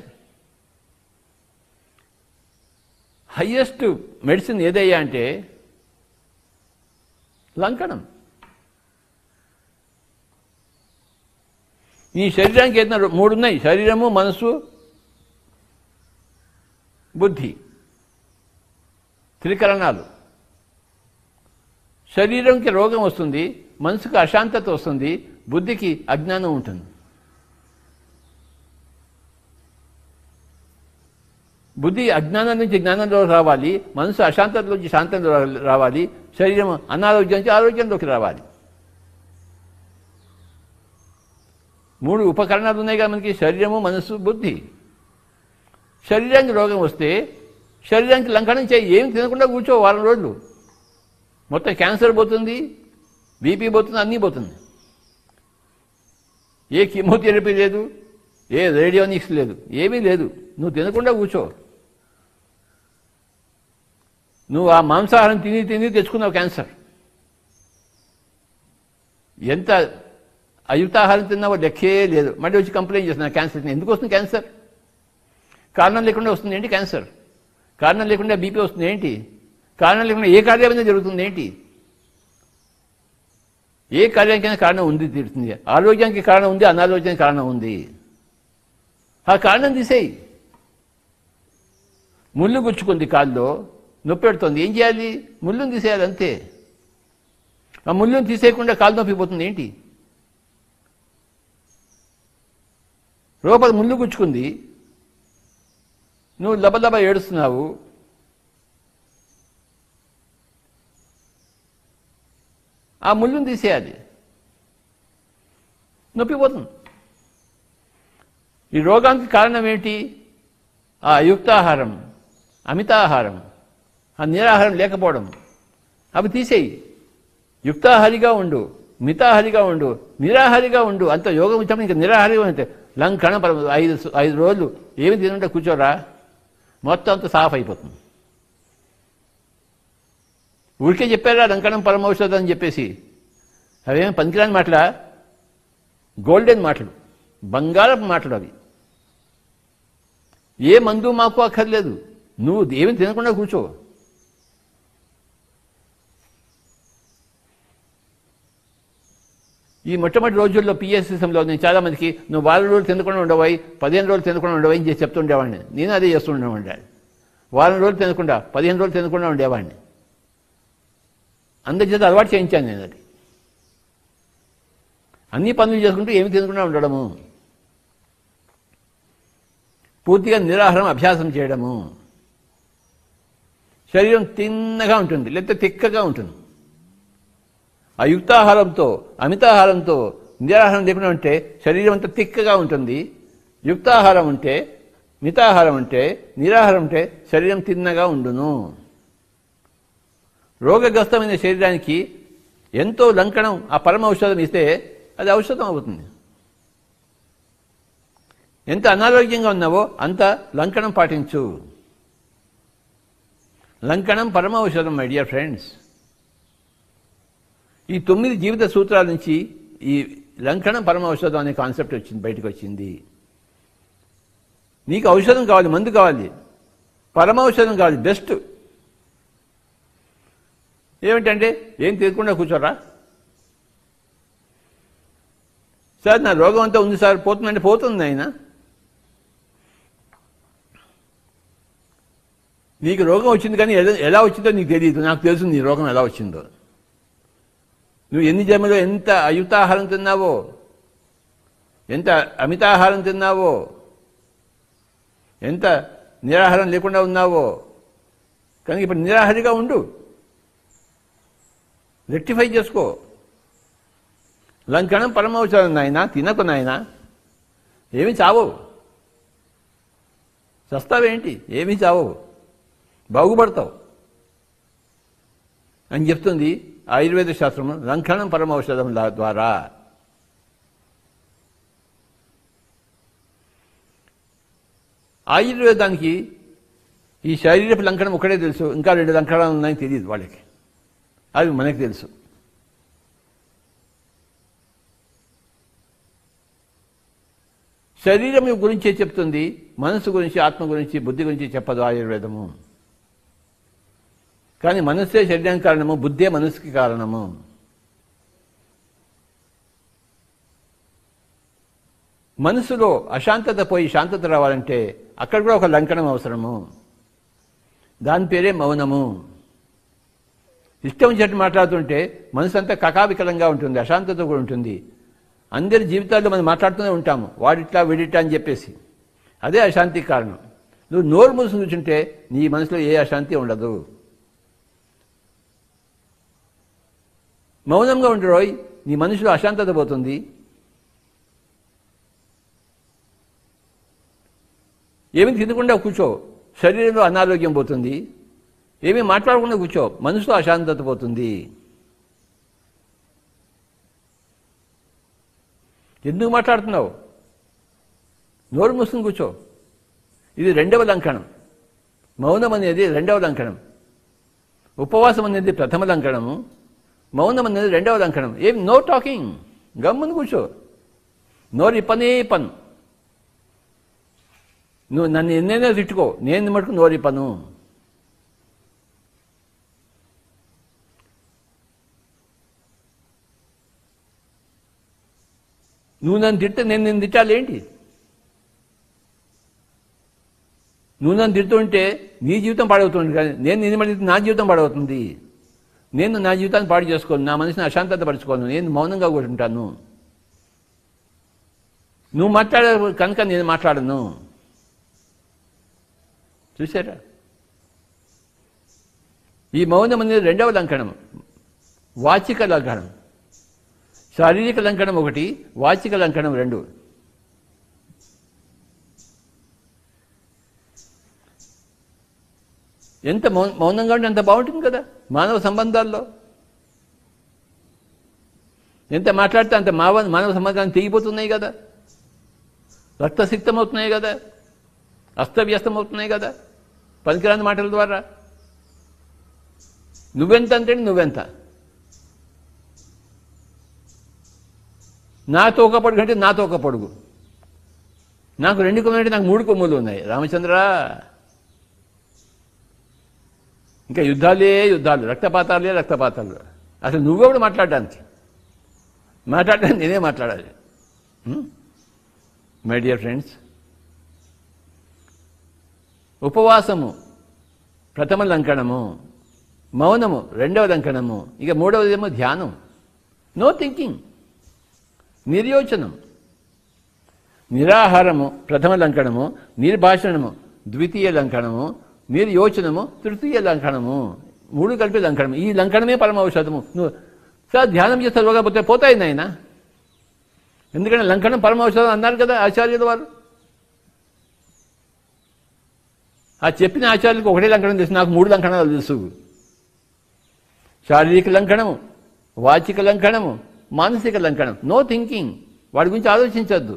హయ్యెస్ట్ మెడిసిన్ ఏదయ్యా అంటే లంకణం ఈ శరీరానికి ఏదైనా మూడు ఉన్నాయి శరీరము మనసు బుద్ధి త్రికరణాలు శరీరంకి రోగం వస్తుంది మనసుకు అశాంతత వస్తుంది బుద్ధికి అజ్ఞానం ఉంటుంది బుద్ధి అజ్ఞానం నుంచి జ్ఞానంలో రావాలి మనసు అశాంతత నుంచి శాంతంలో రావాలి శరీరం అనారోగ్యం నుంచి ఆరోగ్యంలోకి రావాలి మూడు ఉపకరణాలు ఉన్నాయి కదా మనకి శరీరము మనసు బుద్ధి శరీరానికి రోగం వస్తే శరీరానికి లంఘనం చేయి ఏం తినకుండా కూర్చో వారం రోజులు మొత్తం క్యాన్సర్ పోతుంది బీపీ పోతుంది అన్నీ పోతుంది ఏ కీమోథెరపీ లేదు ఏ రేడియోనిక్స్ లేదు ఏమీ లేదు నువ్వు తినకుండా కూర్చో నువ్వు ఆ మాంసాహారం తిని తిని తెచ్చుకున్నావు క్యాన్సర్ ఎంత అయుక్తాహారం తిన్నావో లెక్కే లేదు మళ్ళీ వచ్చి కంప్లైంట్ చేస్తున్నా క్యాన్సర్ తిన్నా. ఎందుకు వస్తుంది క్యాన్సర్ కారణం లేకుండా వస్తుంది ఏంటి క్యాన్సర్ కారణం లేకుండా బీపీ వస్తుంది ఏంటి కారణం లేకుండా ఏ కార్యమైనా జరుగుతుంది ఏంటి ఏ కార్యానికైనా కారణం ఉంది తీరుతుంది ఆరోగ్యానికి కారణం ఉంది అనారోగ్యానికి కారణం ఉంది ఆ కారణం తీసేయి ముళ్ళు గుచ్చుకుంది కాల్లో నొప్పి పెడుతుంది ఏం చేయాలి ముళ్ళుని తీసేయాలి అంతే ఆ ముళ్ళుని తీసేయకుండా కాలు నొప్పి పోతుంది ఏంటి లోపల ముళ్ళు గుచ్చుకుంది నువ్వు లబలబ ఏడుస్తున్నావు ఆ ముళ్ళుని తీసేయాలి నొప్పిపోతుంది ఈ రోగానికి కారణం ఏంటి ఆ అయుక్తాహారం అమితాహారం ఆ నిరాహారం లేకపోవడం అవి తీసేయి యుక్తాహారిగా ఉండు మితాహారిగా ఉండు నిరాహారిగా ఉండు అంత యోగం ఇచ్చాము ఇంకా నిరాహారిగా ఉంటే లంకణ పరమ ఐదు ఐదు రోజులు ఏమి తినుంటే కూర్చోరా మొత్తం అంతా సాఫ్ అయిపోతుంది ఊరికే చెప్పారా లంకణం పరమౌషధం అని చెప్పేసి అవేం పనికిరాని మాటలా గోల్డెన్ మాటలు బంగారపు మాటలు అవి ఏ మందు మాకు అక్కర్లేదు నువ్వు ఏమి తినకుండా కూర్చో ఈ మొట్టమొదటి రోజుల్లో పిఎస్ సిస్టంలో నేను చాలా మందికి నువ్వు వారం రోజులు తినకుండా ఉండవాయి పదిహేను రోజులు తినకుండా ఉండవాయి అని చేసి చెప్తుండేవాడిని నేను అదే చేస్తుండేవాడిని వారం రోజులు తినకుండా పదిహేను రోజులు తినకుండా ఉండేవాడిని అందరి చేత అలవాటు చేయించాను నేను అది అన్ని పనులు చేసుకుంటూ ఏమి తినకుండా ఉండడము పూర్తిగా నిరాహారం అభ్యాసం చేయడము శరీరం తిన్నగా ఉంటుంది లేకపోతే తిక్కగా ఉంటుంది ఆ యుక్తాహారంతో అమితాహారంతో నిరాహారం లేకుండా ఉంటే శరీరం అంతా తిక్కగా ఉంటుంది యుక్తాహారం ఉంటే మితాహారం ఉంటే నిరాహారం ఉంటే శరీరం తిన్నగా ఉండును రోగగ్రస్తమైన శరీరానికి ఎంతో లంకణం ఆ పరమ ఔషధం ఇస్తే అది ఔషధం అవుతుంది ఎంత అనారోగ్యంగా ఉన్నావో అంత లంకణం పాటించు లంకణం పరమ ఔషధం మై డియర్ ఫ్రెండ్స్ ఈ తొమ్మిది జీవిత సూత్రాల నుంచి ఈ లంకణం పరమ ఔషధం అనే కాన్సెప్ట్ వచ్చింది బయటకు వచ్చింది నీకు ఔషధం కావాలి మందు కావాలి పరమ ఔషధం కావాలి బెస్ట్ ఏమిటంటే ఏం తినకుండా కూర్చోరా సార్ నా రోగం అంతా ఉంది సార్ పోతుందంటే పోతుంది ఆయన నీకు రోగం వచ్చింది కానీ ఎలా- ఎలా వచ్చిందో నీకు తెలియదు నాకు తెలుసు నీ రోగం ఎలా వచ్చిందో నువ్వు ఎన్ని జన్మలో ఎంత అయుతాహారం తిన్నావో ఎంత అమితాహారం తిన్నావో ఎంత నిరాహారం లేకుండా ఉన్నావో కనుక ఇప్పుడు నిరాహారిగా ఉండు రెక్టిఫై చేసుకో లంకణం పరమవసరం నాయన తినకు నాయన ఏమి చావవు చస్తావేంటి ఏమీ చావవు బాగుపడతావు అని చెప్తుంది ఆయుర్వేద శాస్త్రం లంకణం పరమౌషధం లా- ద్వారా ఆయుర్వేదానికి ఈ శరీరపు లంకణం ఒకటే తెలుసు ఇంకా రెండు లంకణాలు ఉన్నాయని తెలియదు వాళ్ళకి అవి మనకు తెలుసు శరీరం గురించే చెప్తుంది మనసు గురించి ఆత్మ గురించి బుద్ధి గురించి చెప్పదు ఆయుర్వేదము కానీ మనస్సే శరీరానికి కారణము బుద్ధే మనసుకి కారణము మనసులో అశాంతత పోయి శాంతత రావాలంటే అక్కడ కూడా ఒక లంకనం అవసరము దాని పేరే మౌనము ఇష్టం చెట్టు మాట్లాడుతుంటే మనసు అంతా కకావికలంగా ఉంటుంది అశాంతత కూడా ఉంటుంది అందరి జీవితాల్లో మనం మాట్లాడుతూనే ఉంటాము వాడిట్లా వీడిట్లా అని చెప్పేసి అదే అశాంతికి కారణం నువ్వు నోరు మూసుకుని కూర్చుంటే నీ మనసులో ఏ అశాంతి ఉండదు మౌనంగా ఉండు రోయ్ నీ మనసులో అశాంతత పోతుంది ఏమి తినకుండా కూర్చో శరీరంలో అనారోగ్యం పోతుంది ఏమీ మాట్లాడకుండా కూర్చో మనసులో అశాంతత పోతుంది ఎందుకు మాట్లాడుతున్నావు నోరు మూసుకుని కూర్చో ఇది రెండవ లంకణం మౌనం అనేది రెండవ లంకణం ఉపవాసం అనేది ప్రథమ లంకణము మౌనం అనేది రెండవ లంకణం ఏం నో టాకింగ్ గమ్మును కూర్చో నోరు ఇప్పనే పను నువ్వు నన్ను ఎన్నైనా తిట్టుకో నేను మటుకు నోరి పను నువ్వు నన్ను తిడితే నేను నేను తిట్టాలి ఏంటి నువ్వు నన్ను తిడుతుంటే నీ జీవితం పాడవుతుంది కానీ నేను నిన్ను మళ్ళీ నా జీవితం పాడవుతుంది నేను నా జీవితాన్ని పాడు చేసుకోను నా మనసుని అశాంతత పరుచుకోను నేను మౌనంగా కూర్చుంటాను నువ్వు మాట్లాడే కనుక నేను మాట్లాడను చూసారా ఈ మౌనం అనేది రెండవ లంకణం వాచిక లంకణం శారీరక లంకణం ఒకటి వాచిక లంకణం రెండు ఎంత మౌ- మౌనంగా ఉంటే అంత బాగుంటుంది కదా మానవ సంబంధాల్లో ఎంత మాట్లాడితే అంత మావ మానవ సంబంధాలు తెగిపోతున్నాయి కదా రక్తసిక్తమవుతున్నాయి కదా అస్తవ్యస్తమవుతున్నాయి కదా పనికిరాని మాటల ద్వారా నువ్వెంత అంటే నువ్వెంత నాతో ఒక పొడుగు అంటే నాతో ఒక పొడుగు నాకు రెండు కొమ్ములు అంటే నాకు మూడు కొమ్ములు ఉన్నాయి రామచంద్ర ఇంకా యుద్ధాలే యుద్ధాలు రక్తపాతాలే రక్తపాతాలు అసలు నువ్వెవడు మాట్లాడడానికి మాట్లాడడానికి నేనే మాట్లాడాలి మై డియర్ ఫ్రెండ్స్ ఉపవాసము ప్రథమ లంకణము మౌనము రెండవ లంకణము ఇక మూడవదేమో ధ్యానం నో థింకింగ్ నిర్యోచనం నిరాహారము ప్రథమ లంకణము నిర్భాషణము ద్వితీయ లంకణము నిర్యోచనము తృతీయ లంకణము మూడు కలిపి లంకణం ఈ లంకణమే పరమ ఔషధము నువ్వు సార్ ధ్యానం చేస్తే రోగా పోతే పోతాయి నాయన ఎందుకంటే లంకణం పరమ ఔషధం అన్నారు కదా ఆచార్యుల వారు ఆ చెప్పిన ఆచార్యులకు ఒకటే లంకణం తెలుసు నాకు మూడు లంకణాలు తెలుసు శారీరక లంకణము వాచిక లంకణము మానసిక లంకణం నో థింకింగ్ వాడి గురించి ఆలోచించద్దు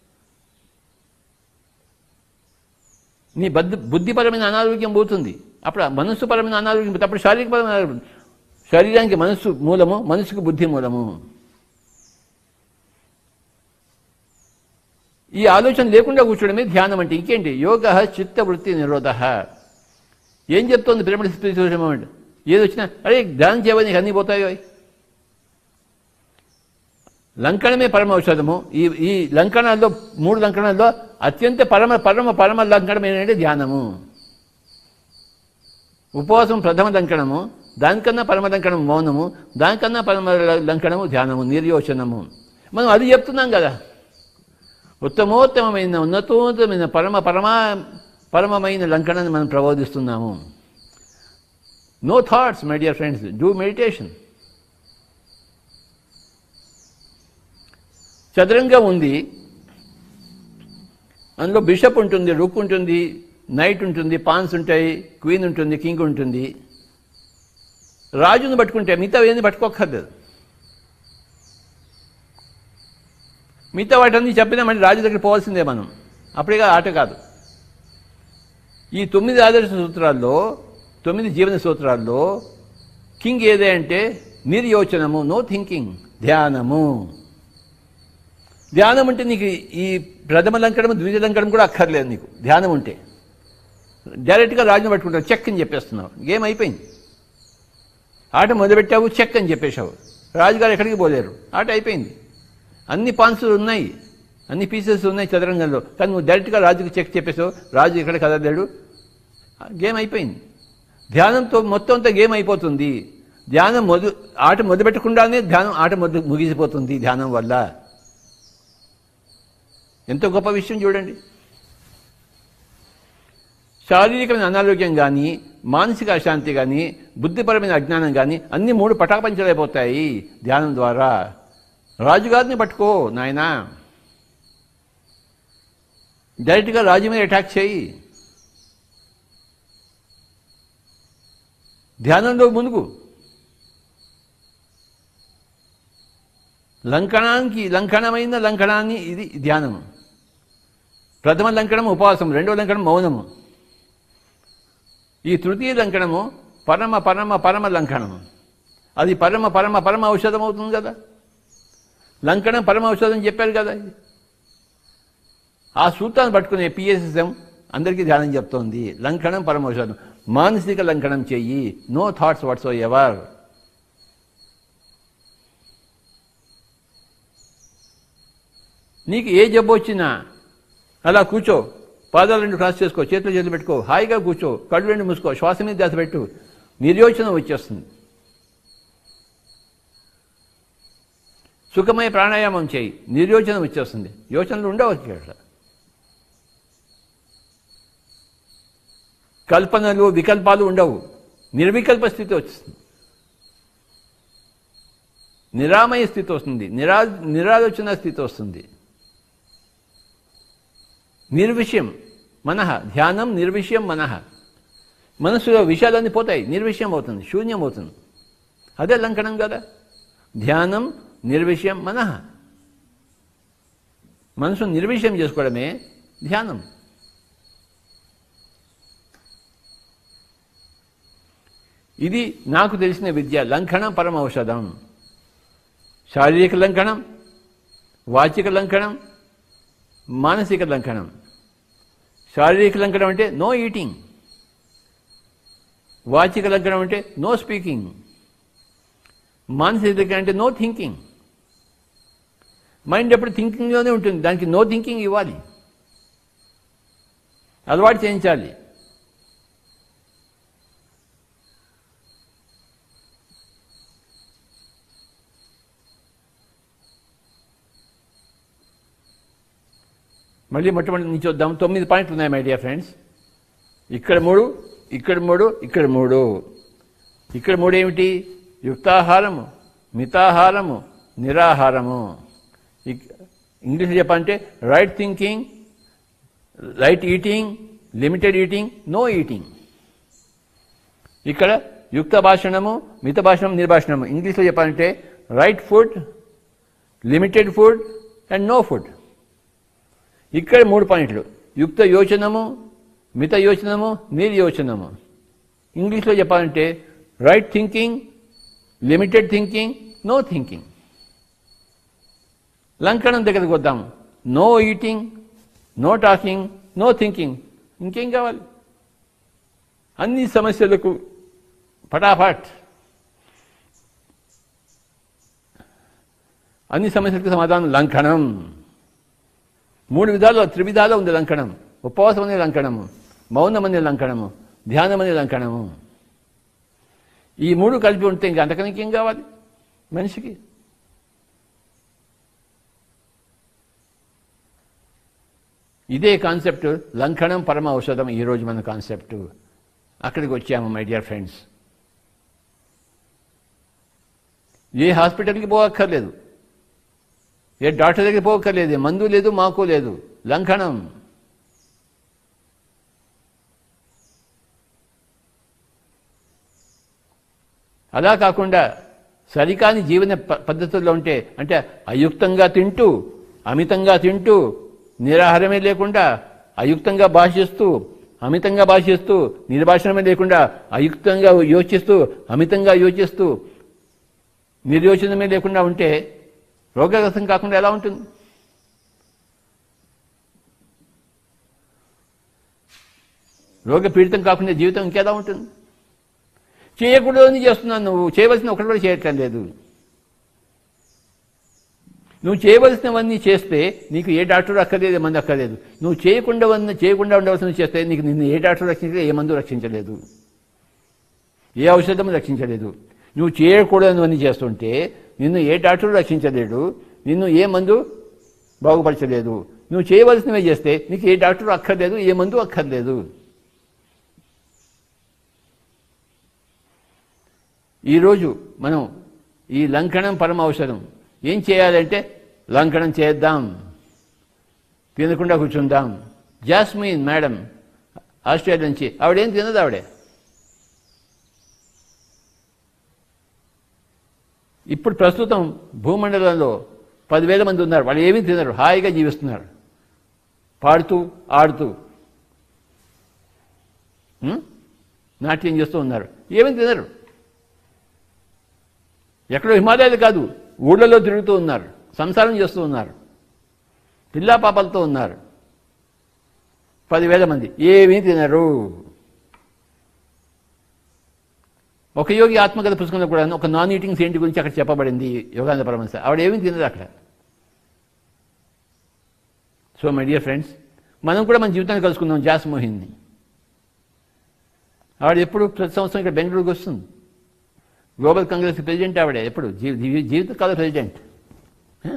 నీ బద్దు బుద్ధిపరమైన అనారోగ్యం పోతుంది అప్పుడు ఆ మనస్సుపరమైన అనారోగ్యం పోతుంది అప్పుడు శారీరకపరమైన అనారోగ్యం శరీరానికి మనస్సు మూలము మనసుకు బుద్ధి మూలము ఈ ఆలోచన లేకుండా కూర్చోవడమే ధ్యానం అంటే ఇంకేంటి యోగ చిత్తవృత్తి నిరోధ ఏం చెప్తోంది పిరమిడ్ స్పిరిచువల్ అంటే ఏది వచ్చినా అరే ధ్యానం చేయవని నీకు అన్నీ పోతాయో లంకణమే పరమ ఔషధము ఈ ఈ లంకణాల్లో మూడు లంకణాల్లో అత్యంత పరమ పరమ పరమ లంకణం ఏంటంటే ధ్యానము ఉపవాసం ప్రథమ లంకణము దానికన్నా పరమ లంకణం మౌనము దానికన్నా పరమ లంకణము ధ్యానము నిర్యోచనము మనం అది చెప్తున్నాం కదా ఉత్తమోత్తమైన ఉన్నతోత్తమైన పరమ పరమా పరమమైన లంకణాన్ని మనం ప్రబోధిస్తున్నాము no thoughts my dear friends do meditation చదరంగా ఉంది అందులో బిషప్ ఉంటుంది రుక్ ఉంటుంది నైట్ ఉంటుంది పాన్స్ ఉంటాయి క్వీన్ ఉంటుంది కింగ్ ఉంటుంది రాజును పట్టుకుంటే మిగతా ఏంది పట్టుకోక్కర్లేదు మిగతా వాటన్నీ చెప్పినా మళ్ళీ రాజు దగ్గర పోవాల్సిందే మనం అప్పుడేగా ఆట కాదు ఈ తొమ్మిది ఆదర్శ సూత్రాల్లో తొమ్మిది జీవన సూత్రాల్లో కింగ్ ఏదే అంటే నిర్యోచనము నో థింకింగ్ ధ్యానము ధ్యానం అంటే నీకు ఈ ప్రథమ లంకడం ద్వితీయ లంకడం కూడా అక్కర్లేదు నీకు ధ్యానం ఉంటే డైరెక్ట్గా రాజును పట్టుకుంటావు చెక్ అని చెప్పేస్తున్నావు గేమ్ అయిపోయింది ఆట మొదలుపెట్టావు చెక్ అని చెప్పేశావు రాజుగారు ఎక్కడికి పోలేరు ఆట అయిపోయింది అన్ని పాన్సులు ఉన్నాయి అన్ని పీసెస్ ఉన్నాయి చదరంగంలో కానీ నువ్వు డైరెక్ట్గా రాజుకి చెక్ చెప్పేసావు రాజు ఇక్కడ కదలేడు గేమ్ అయిపోయింది ధ్యానంతో మొత్తం అంతా గేమ్ అయిపోతుంది ధ్యానం మొద ఆట మొదలుపెట్టకుండానే ధ్యానం ఆట మొదలు ముగిసిపోతుంది ధ్యానం వల్ల ఎంతో గొప్ప విషయం చూడండి శారీరకమైన అనారోగ్యం కానీ మానసిక అశాంతి కానీ బుద్ధిపరమైన అజ్ఞానం కానీ అన్ని మూడు పటాపంచలైపోతాయి ధ్యానం ద్వారా రాజుగారిని పట్టుకో నాయనా డైరెక్ట్గా రాజు మీద అటాక్ చేయి ధ్యానంలో మునుగు లంకణానికి లంకణమైన లంకణాన్ని ఇది ధ్యానము ప్రథమ లంకణం ఉపవాసం రెండవ లంకణం మౌనము ఈ తృతీయ లంకణము పరమ పరమ పరమ లంకణము అది పరమ పరమ పరమ ఔషధం అవుతుంది కదా లంకణం పరమ ఔషధం చెప్పారు కదా ఆ సూత్రాన్ని పట్టుకునే పిఎస్ఎస్ఎం అందరికీ ధ్యానం చెప్తోంది లంకణం పరమ ఔషధం మానసిక లంకణం చెయ్యి నో థాట్స్ వాట్స్ ఎవర్ నీకు ఏ జబ్బు వచ్చినా అలా కూర్చో పాదాలు రెండు క్రాస్ చేసుకో చేతులు చేతులు పెట్టుకో హాయిగా కూర్చో కళ్ళు రెండు మూసుకో శ్వాస మీద ధ్యాస పెట్టు నిర్యోచనం వచ్చేస్తుంది సుఖమయ ప్రాణాయామం చేయి నిర్యోచనం వచ్చేస్తుంది యోచనలు ఉండవచ్చు అట్లా కల్పనలు వికల్పాలు ఉండవు నిర్వికల్ప స్థితి వస్తుంది నిరామయ స్థితి వస్తుంది నిరా నిరాలోచన స్థితి వస్తుంది నిర్విషయం మనః ధ్యానం నిర్విషయం మనః మనసులో విషయాలన్నీ పోతాయి నిర్విషయం అవుతుంది శూన్యం అవుతుంది అదే లంకణం కదా ధ్యానం నిర్విషయం మనః మనసు నిర్విషయం చేసుకోవడమే ధ్యానం ఇది నాకు తెలిసిన విద్య లంకణం పరమ ఔషధం శారీరక లంకణం వాచిక లంకణం మానసిక లంకణం శారీరక లంకనం అంటే నో ఈటింగ్ వాచిక లంకనం అంటే నో స్పీకింగ్ మానసిక లంకనం అంటే నో థింకింగ్ మైండ్ ఎప్పుడు థింకింగ్లోనే ఉంటుంది దానికి నో థింకింగ్ ఇవ్వాలి అలవాటు చేయించాలి మళ్ళీ మొట్టమొదటి నుంచి వద్దాం తొమ్మిది పాయింట్లు ఉన్నాయి మై డియర్ ఫ్రెండ్స్ ఇక్కడ మూడు ఇక్కడ మూడు ఇక్కడ మూడు ఇక్కడ మూడు ఏమిటి యుక్తాహారము మితాహారము నిరాహారము ఇక్- ఇంగ్లీష్లో చెప్పాలంటే right thinking right eating limited eating no eating ఇక్కడ యుక్త భాషణము మిత భాషణం నిర్భాషణము ఇంగ్లీష్లో చెప్పాలంటే right food limited food and no food ఇక్కడ మూడు పాయింట్లు యుక్త యోచనము మిత యోచనము నిర్యోచనము ఇంగ్లీష్లో చెప్పాలంటే right thinking limited thinking no thinking లంకణం దగ్గరికి వద్దాం no eating no talking no thinking ఇంకేం కావాలి అన్ని సమస్యలకు పటాపట్ అన్ని సమస్యలకు సమాధానం లంకణం మూడు విధాలు త్రివిధాలు ఉంది లంకణం ఉపవాసం అనే లంకణము మౌనం అనే లంకణము ధ్యానం అనే లంకణము ఈ మూడు కలిపి ఉంటే ఇంకా అంతకనికి ఏం కావాలి మనిషికి ఇదే కాన్సెప్ట్ లంకణం పరమ ఔషధం ఈరోజు మన కాన్సెప్ట్ అక్కడికి వచ్చాము మై డియర్ ఫ్రెండ్స్ ఏ హాస్పిటల్కి పోవక్కర్లేదు ఏ డాక్టర్ దగ్గరికి పోవక్కర్లేదు మందు లేదు మాకు లేదు లంకణం అలా కాకుండా సరికాని జీవన ప- పద్ధతుల్లో ఉంటే అంటే అయుక్తంగా తింటూ అమితంగా తింటూ నిరాహారమే లేకుండా అయుక్తంగా భాషిస్తూ అమితంగా భాషిస్తూ నిర్భాషణమే లేకుండా అయుక్తంగా యోచిస్తూ అమితంగా యోచిస్తూ నిర్యోచనమే లేకుండా ఉంటే రోగగ్రస్తం కాకుండా ఎలా ఉంటుంది రోగ పీడితం కాకుండా జీవితం ఇంకెలా ఉంటుంది చేయకూడదని చేస్తున్నావు నువ్వు చేయవలసిన ఒకటి కూడా చేయటం లేదు నువ్వు చేయవలసినవన్నీ చేస్తే నీకు ఏ డాక్టర్ అక్కర్లేదు ఏ మందు అక్కర్లేదు నువ్వు చేయకుండా ఉన్న- చేయకుండా ఉండవలసినవి చేస్తే నీకు నిన్ను ఏ డాక్టర్ రక్షించలేదు ఏ మందు రక్షించలేదు ఏ ఔషధం రక్షించలేదు నువ్వు చేయకూడనివన్నీ చేస్తుంటే నిన్ను ఏ డాక్టర్ రక్షించలేడు నిన్ను ఏ మందు బాగుపరచలేదు నువ్వు చేయవలసినవి చేస్తే నీకు ఏ డాక్టర్ అక్కర్లేదు ఏ మందు అక్కర్లేదు ఈరోజు మనం ఈ లంకణం పరమ ఔషధం ఏం చేయాలంటే లంకణం చేద్దాం తినకుండా కూర్చుందాం జాస్మిన్ మేడం ఆస్ట్రేలియా నుంచి ఆవిడేం తినదు ఆవిడే ఇప్పుడు ప్రస్తుతం భూమండలంలో పదివేల మంది ఉన్నారు వాళ్ళు ఏమీ తినరు హాయిగా జీవిస్తున్నారు పాడుతూ ఆడుతూ ఉం? నాట్యం చేస్తూ ఉన్నారు ఏమీ తినరు ఎక్కడో హిమాలయాలు కాదు ఊళ్ళలో తిరుగుతూ ఉన్నారు సంసారం చేస్తూ ఉన్నారు పిల్లా పాపలతో ఉన్నారు పదివేల మంది ఏమీ తినరు ఒక యోగి ఆత్మకథ పుస్తకంలో కూడా ఒక నాన్ ఈటింగ్ సెయింట్ గురించి అక్కడ చెప్పబడింది యోగానంద పరమహంస ఆవిడ ఏమీ తినదు అక్కడ సో మై డియర్ ఫ్రెండ్స్ మనం కూడా మన జీవితాన్ని కలుసుకుందాం జాస్ మోహిన్ని ఆవిడ ఎప్పుడు ప్రతి సంవత్సరం ఇక్కడ బెంగళూరుకి వస్తుంది గ్లోబల్ కాంగ్రెస్ ప్రెసిడెంట్ ఆవిడే ఎప్పుడు జీ- జీ- జీవితకాల ప్రెసిడెంట్ హ?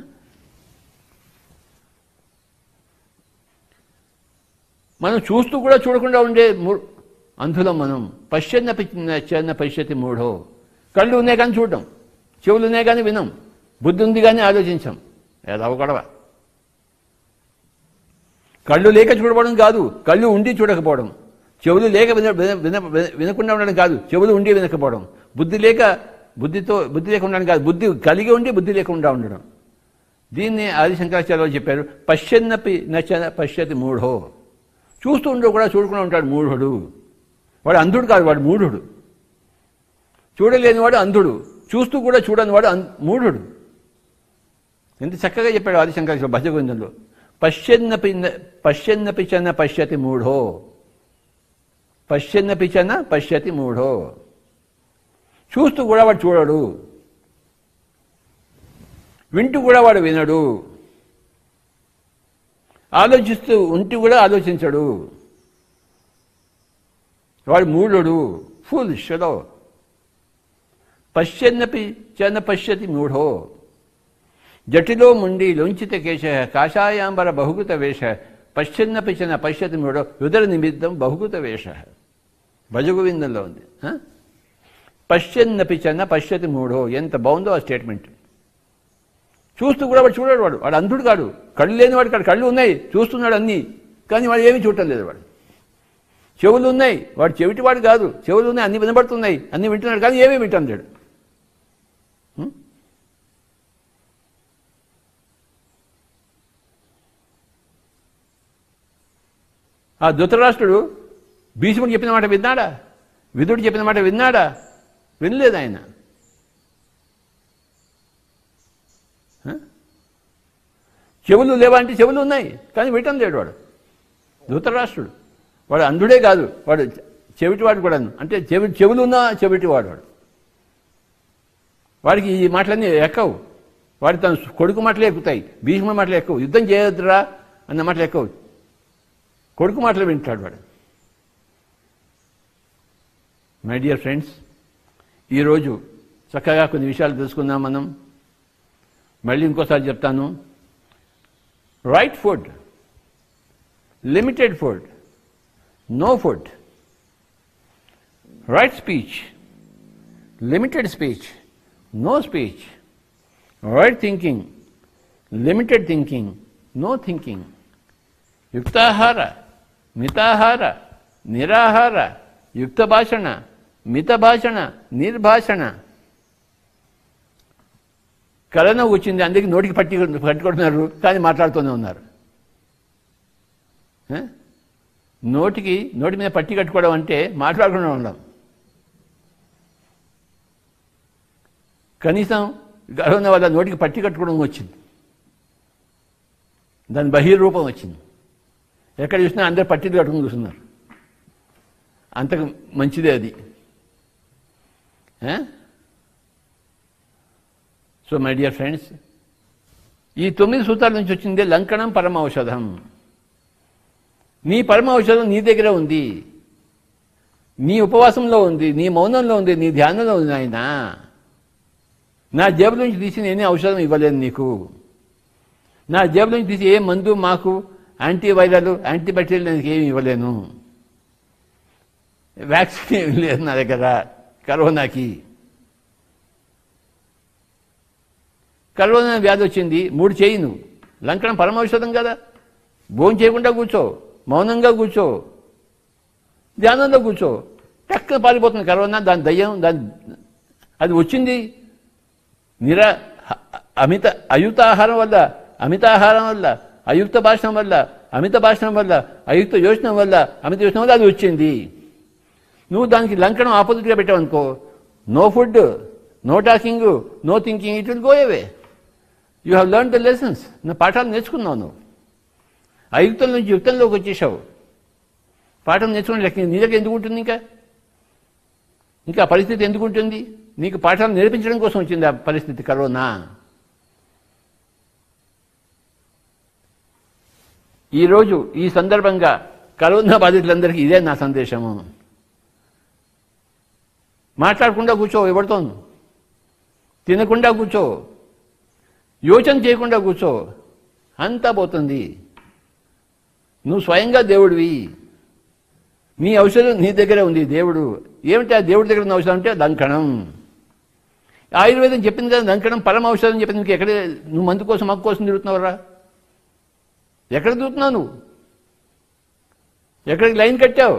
మనం చూస్తూ కూడా చూడకుండా ఉండే మూ- అంధులం మనం పశ్చన్న చిన్న పశ్యతి మూఢో కళ్ళు ఉన్నాయి కానీ చూడడం చెవులు ఉన్నాయి కానీ వినం బుద్ధి ఉంది కానీ ఆలోచించాం ఏదో గొడవ కళ్ళు లేక చూడబడడం కాదు కళ్ళు ఉండి చూడకపోవడం చెవులు లేక విన విన- విన- విన- వినకుండా ఉండడం కాదు చెవులు ఉండి వినకపోవడం బుద్ధి లేక బుద్ధితో బుద్ధి లేకుండా ఉండడం కాదు బుద్ధి కలిగి ఉండి బుద్ధి లేకుండా ఉండడం దీన్ని ఆది శంకరాచార్య చెప్పారు పశ్యన్నపి నచన పశ్యతి మూఢో చూస్తూ ఉండో కూడా చూడకుండా ఉంటాడు మూఢుడు వాడు అంధుడు కాదు వాడు మూఢుడు చూడలేనివాడు అంధుడు చూస్తూ కూడా చూడని వాడు అన్- మూఢుడు ఎంత చక్కగా చెప్పాడు ఆదిశంకరాచార్య భజగోవిందంలో పశ్యన్నపి న- పశ్యన్నపి చన పశ్యతి మూఢో పశ్యన్నపి చన పశ్యతి మూఢో చూస్తూ కూడా వాడు చూడడు వింటూ కూడా వాడు వినడు ఆలోచిస్తూ ఉంటూ కూడా ఆలోచించడు వాడు మూఢుడు ఫుల్ షలో పశ్యన్నపి చన పశ్యతి మూఢో జటిలో ముండి లొంచిత కేశ కాషాయాంబర బహుకృత వేష పశ్చన్నపి చన పశ్యతి మూఢో యుదర నిమిత్తం బహుకృత వేష భజగోవిందంలో ఉంది హ? పశ్యన్నపి చన పశ్యతి మూఢో ఎంత బాగుందో ఆ స్టేట్మెంట్ చూస్తూ కూడా వాడు చూడడు వాడు వాడు అంధుడు కాడు కళ్ళు లేని వాడు కాడు కళ్ళు ఉన్నాయి చూస్తున్నాడు అన్నీ కానీ వాడు ఏమీ చూడటం లేదు వాడు చెవులు ఉన్నాయి వాడు చెవిటివాడు కాదు చెవులు ఉన్నాయి అన్ని వినబడుతున్నాయి అన్ని వింటున్నాడు కానీ ఏమీ వింటాడు ఆ ధృతరాష్ట్రుడు భీష్ముడు చెప్పిన మాట విన్నాడా విదుడు చెప్పిన మాట విన్నాడా వినలేదు ఆయన హ? చెవులు లేవా అంటే చెవులు ఉన్నాయి కానీ వింటం లేడు వాడు ధృతరాష్ట్రుడు వాడు అంధుడే కాదు వాడు చెవిటివాడు కూడా అంటే చెవి చెవులు ఉన్నా చెవిటివాడు వాడు వాడికి ఈ మాటలన్నీ ఎక్కవు వాడి తన కొడుకు మాటలే ఎక్కుతాయి భీష్మ మాటలు ఎక్కువ యుద్ధం చేయొద్దురా అన్న మాటలు ఎక్కువ కొడుకు మాటలు వింటాడు వాడు మై డియర్ ఫ్రెండ్స్ ఈరోజు చక్కగా కొన్ని విషయాలు తెలుసుకుందాం మనం మళ్ళీ ఇంకోసారి చెప్తాను right food limited food no food right speech limited speech no speech right thinking limited thinking no thinking యుక్తాహార మితాహార నిరాహార యుక్త భాషణ మిత భాషణ నిర్భాషణ కలన వచ్చింది అందుకే నోటికి పట్టి పట్టుకుంటున్నారు కానీ మాట్లాడుతూనే ఉన్నారు ఏ? నోటికి నోటి మీద పట్టి కట్టుకోవడం అంటే మాట్లాడకుండా ఉండడం కనీసం కరోనా వల్ల నోటికి పట్టి కట్టుకోవడం వచ్చింది దాని బహిర్రూపం వచ్చింది ఎక్కడ చూసినా అందరు పట్టిది కట్టుకుని చూస్తున్నారు అంతకు మంచిదే అది సో మై డియర్ ఫ్రెండ్స్ ఈ తొమ్మిది సూత్రాల నుంచి వచ్చిందే లంకణం పరమ ఔషధం నీ పరమ ఔషధం నీ దగ్గర ఉంది నీ ఉపవాసంలో ఉంది నీ మౌనంలో ఉంది నీ ధ్యానంలో ఉంది ఆయన నా జేబు నుంచి తీసి నేనే ఔషధం ఇవ్వలేను నీకు నా జేబు నుంచి తీసి ఏ మందు మాకు యాంటీవైరల్ యాంటీబయాటిక్ నేను ఏమి ఇవ్వలేను వ్యాక్సిన్ ఏమి లేదు నా దగ్గర కరోనాకి కరోనా వ్యాధి వచ్చింది మూడు చేయి నువ్వు లంకనం పరమౌషధం కదా భోజనం చేయకుండా కూర్చో మౌనంగా కూర్చో ధ్యానంలో కూర్చో టక్కున పారిపోతుంది కరోనా దాని దయ్యం దాని అది వచ్చింది నిరా అమిత అయుక్తాహారం వల్ల అమితాహారం వల్ల అయుక్త భాషణం వల్ల అమిత భాషణం వల్ల అయుక్త యోచనం వల్ల అమిత యోచనం వల్ల అది వచ్చింది నువ్వు దానికి లంకనం ఆపోజిట్గా పెట్టావనుకో no food no talking no thinking it will go away you have learn the lessons నా పాఠాలు నేర్చుకున్నావు నువ్వు అయుక్తం నుంచి యుక్తంలోకి వచ్చేసావు పాఠం నేర్చుకుని లెక్క నీ దగ్గర ఎందుకు ఉంటుంది ఇంకా ఇంకా ఆ పరిస్థితి ఎందుకు ఉంటుంది నీకు పాఠాలు నేర్పించడం కోసం వచ్చింది ఆ పరిస్థితి కరోనా ఈరోజు ఈ సందర్భంగా కరోనా బాధితులందరికీ ఇదే నా సందేశము మాట్లాడకుండా కూర్చో ఎవరితో తినకుండా కూర్చో యోచన చేయకుండా కూర్చో అంతా పోతుంది నువ్వు స్వయంగా దేవుడివి నీ ఔషధం నీ దగ్గరే ఉంది దేవుడు ఏమిటి ఆ దేవుడి దగ్గర ఉన్న ఔషధం అంటే లంకణం ఆయుర్వేదం చెప్పింది కదా లంకణం పరమ ఔషధం చెప్పింది నీకు ఎక్కడే నువ్వు మందు కోసం మక్కు కోసం తిరుగుతున్నావురా ఎక్కడ తిరుగుతున్నావు నువ్వు ఎక్కడికి లైన్ కట్టావు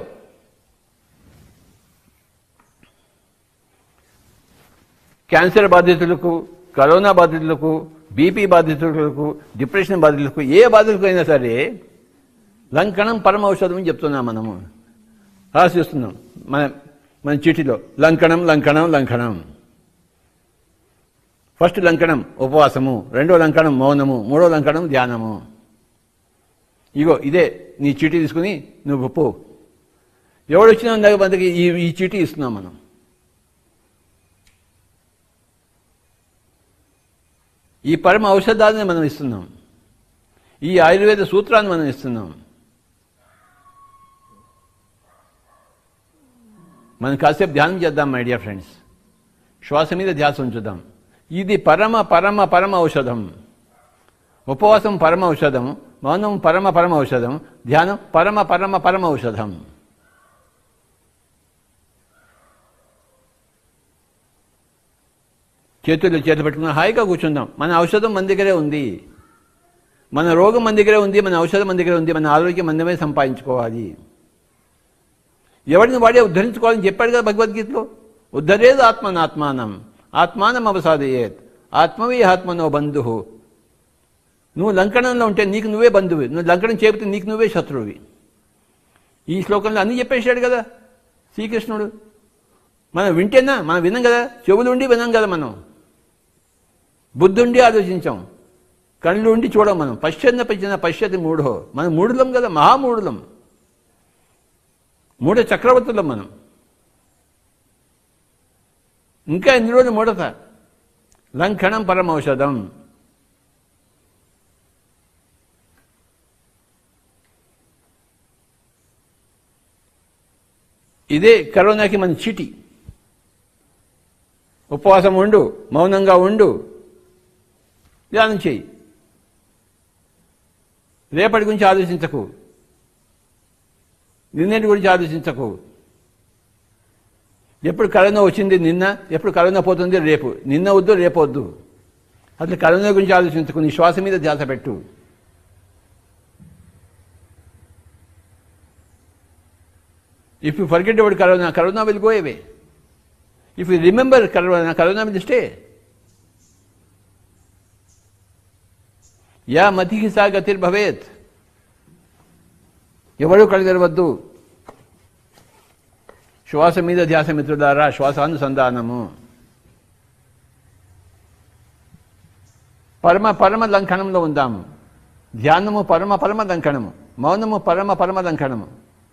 క్యాన్సర్ బాధితులకు కరోనా బాధితులకు బీపీ బాధితులకు డిప్రెషన్ బాధితులకు ఏ బాధితులకు అయినా సరే లంకణం పరమ ఔషధం అని చెప్తున్నాం మనము రాసిస్తున్నాం మన మన చీటిలో లంకణం లంకణం లంకణం ఫస్ట్ లంకణం ఉపవాసము రెండో లంకణం మౌనము మూడో లంకణం ధ్యానము ఇగో ఇదే నీ చీటీ తీసుకుని నువ్వు పో ఎవడొచ్చినా ఇందాక మనకి ఈ ఈ చీటీ ఇస్తున్నాం మనం ఈ పరమ ఔషధాన్ని మనం ఇస్తున్నాం ఈ ఆయుర్వేద సూత్రాన్ని మనం ఇస్తున్నాం మనం కాసేపు ధ్యానం చేద్దాం మై డియర్ ఫ్రెండ్స్ శ్వాస మీద ధ్యాస ఉంచుదాం ఇది పరమ పరమ పరమ ఔషధం ఉపవాసం పరమ ఔషధం మౌనం పరమ పరమ ఔషధం ధ్యానం పరమ పరమ పరమ ఔషధం చేతుల్లో చేతులు పెట్టుకుని హాయిగా కూర్చుందాం మన ఔషధం మన దగ్గరే ఉంది మన రోగం మన దగ్గరే ఉంది మన ఔషధం మన దగ్గరే ఉంది మన ఆరోగ్యం మనమే సంపాదించుకోవాలి ఎవరిని వాడే ఉద్ధరించుకోవాలని చెప్పాడు కదా భగవద్గీతలో ఉద్ధరేది ఆత్మనాత్మానం ఆత్మానం అవసాదయేత్ ఆత్మవీ ఆత్మనో బంధు నువ్వు లంకణంలో ఉంటే నీకు నువ్వే బంధువు నువ్వు లంకణం చేపితే నీకు నువ్వే శత్రువువి ఈ శ్లోకంలో అన్ని చెప్పేశాడు కదా శ్రీకృష్ణుడు మనం వింటేనా మనం వినం కదా చెవులుండి వినం కదా మనం బుద్ధుండి ఆలోచించాం కళ్ళు ఉండి చూడం మనం పశ్చన్న పశ్చన్న పశ్చతి మూఢో మనం మూడులం కదా మహామూడులం మూఢ చక్రవర్తులం మనం ఇంకా ఎన్ని రోజులు మూడత లంఘనం పరమౌషధం ఇదే కరోనాకి మన చీటి ఉపవాసం ఉండు మౌనంగా ఉండు ధ్యానం చేయి రేపటి గురించి ఆలోచించకు నిన్నటి గురించి ఆలోచించకు ఎప్పుడు కరోనా వచ్చింది నిన్న ఎప్పుడు కరోనా పోతుంది రేపు నిన్న వద్దు రేపు వద్దు అసలు కరోనా గురించి ఆలోచించకు నీ శ్వాస మీద ధ్యాస పెట్టు if you forget about corona corona will go away if you remember corona corona will stay యా మతికి సా గతిర్భవేత్ ఎవడు కడగరవద్దు శ్వాస మీద ధ్యాస మిత్రులారా శ్వాసానుసంధానము పరమ పరమ లంఘనంలో ఉందాము ధ్యానము పరమ పరమ లంఘనము మౌనము పరమ పరమ లంఘనము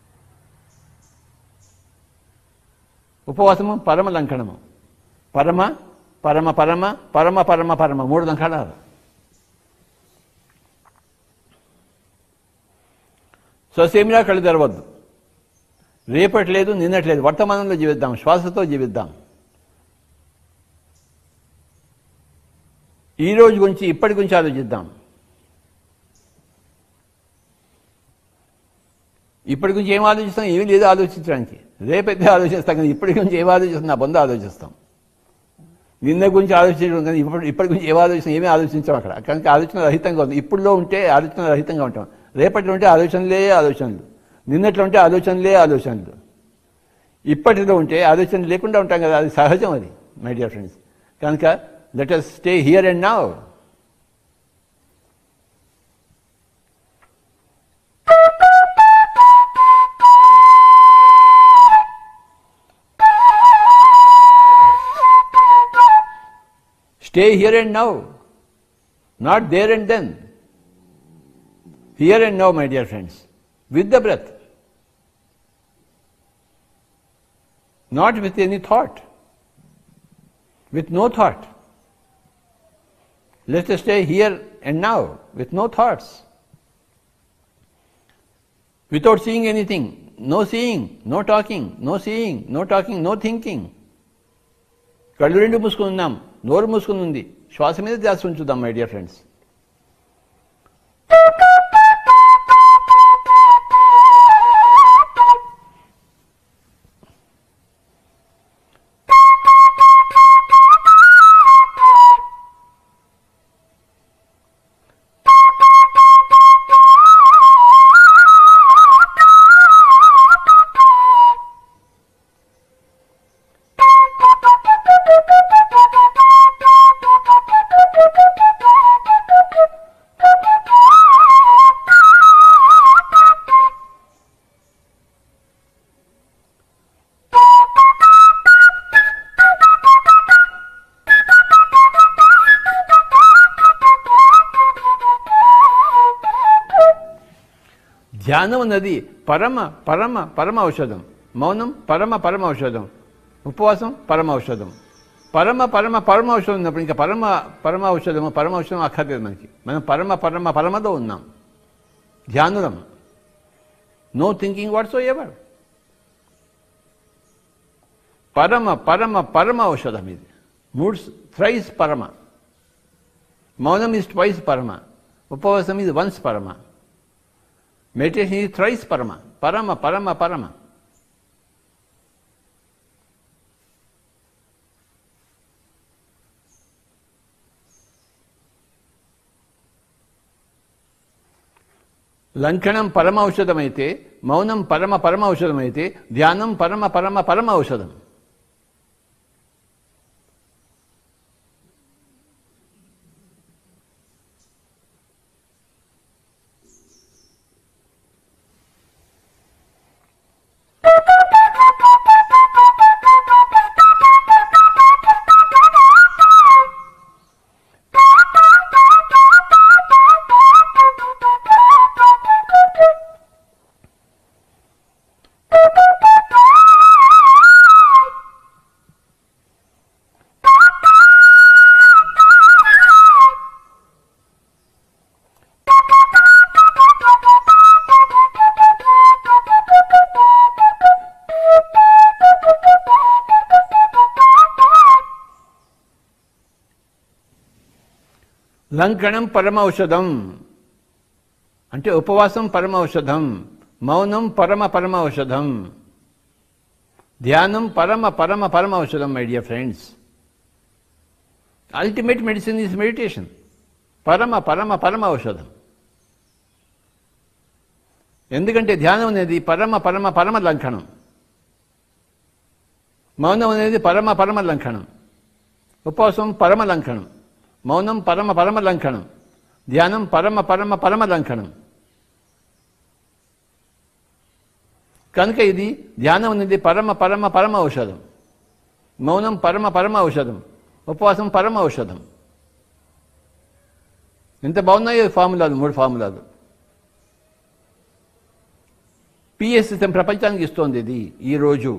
ఉపవాసము పరమ లంఘనము పరమ పరమ పరమ పరమ పరమ పరమ మూడు లంఘనాలు ససేమిరా కళ్ళు తెరవద్దు రేపటి లేదు నిన్నటి లేదు వర్తమానంలో జీవిద్దాం శ్వాసతో జీవిద్దాం ఈ రోజు గురించి ఇప్పటి గురించి ఆలోచిద్దాం ఇప్పటి గురించి ఏం ఆలోచిస్తాం ఏమీ లేదు ఆలోచించడానికి రేపైతే ఆలోచిస్తాం కానీ ఇప్పటి గురించి ఏం ఆలోచిస్తాం నా బంధు ఆలోచిస్తాం నిన్న గురించి ఆలోచించడం కానీ ఇప్పుడు ఇప్పటి గురించి ఏం ఆలోచిస్తాం ఏమీ ఆలోచించాం అక్కడ కనుక ఆలోచన రహితంగా ఉంది ఇప్పుడులో ఉంటే ఆలోచన రహితంగా ఉంటాం రేపటిలో ఉంటే ఆలోచనలే ఆలోచనలు నిన్నట్లో ఉంటే ఆలోచనలే ఆలోచనలు ఇప్పటిలో ఉంటే ఆలోచన లేకుండా ఉంటాం కదా అది సహజం అది మై డియర్ ఫ్రెండ్స్ కనుక let us stay here and now Stay here and now, not there and then. Here and now, my dear friends, with the breath, not with any thought, with no thought. Let us stay here and now with no thoughts, without seeing anything, no seeing, no talking, no seeing, no talking, no thinking. కళ్ళు రెండు మూసుకుని ఉన్నాం నోరు మూసుకుని ఉంది శ్వాస మీద ధ్యాస ఉంచుదాం మై డియర్ ఫ్రెండ్స్ ధ్యానం అన్నది పరమ పరమ పరమ ఔషధం మౌనం పరమ పరమ ఔషధం ఉపవాసం పరమ ఔషధం పరమ పరమ పరమ ఔషధం ఉన్నప్పుడు ఇంకా పరమ పరమ ఔషధము పరమ ఔషధం అక్కర్లేదు మనకి మనం పరమ పరమ పరమలో ఉన్నాం ధ్యానులం నో థింకింగ్ వాట్స్ ఎవర్ పరమ పరమ పరమ ఔషధం ఇది మూడు థ్రైస్ పరమ మౌనం ఇస్ ట్వైస్ పరమ ఉపవాసం ఇది వన్స్ పరమ మెడిటేషన్ ఇది థ్రైస్ పరమ పరమ పరమ పరమ లంఘనం పరమ ఔషధమైతే మౌనం పరమ పరమ ఔషధమైతే ధ్యానం పరమ పరమ పరమ ఔషధం లంకణం పరమ ఔషధం అంటే ఉపవాసం పరమ ఔషధం మౌనం పరమ పరమ ఔషధం ధ్యానం పరమ పరమ పరమ ఔషధం my dear friends ultimate medicine is meditation పరమ పరమ పరమ ఔషధం ఎందుకంటే ధ్యానం అనేది పరమ పరమ పరమ లంఘనం మౌనం అనేది పరమ పరమ లంఘనం ఉపవాసం పరమ లంఘనం మౌనం పరమ పరమ లంఘనం ధ్యానం పరమ పరమ పరమ లంఘనం కనుక ఇది ధ్యానం అనేది పరమ పరమ పరమ ఔషధం మౌనం పరమ పరమ ఔషధం ఉపవాసం పరమ ఔషధం ఎంత బాగున్నాయో ఈ ఫార్ములాలు మూడు ఫార్ములాలు పిఎస్ సిస్టమ్ ప్రపంచానికి ఇస్తోంది ఇది ఈరోజు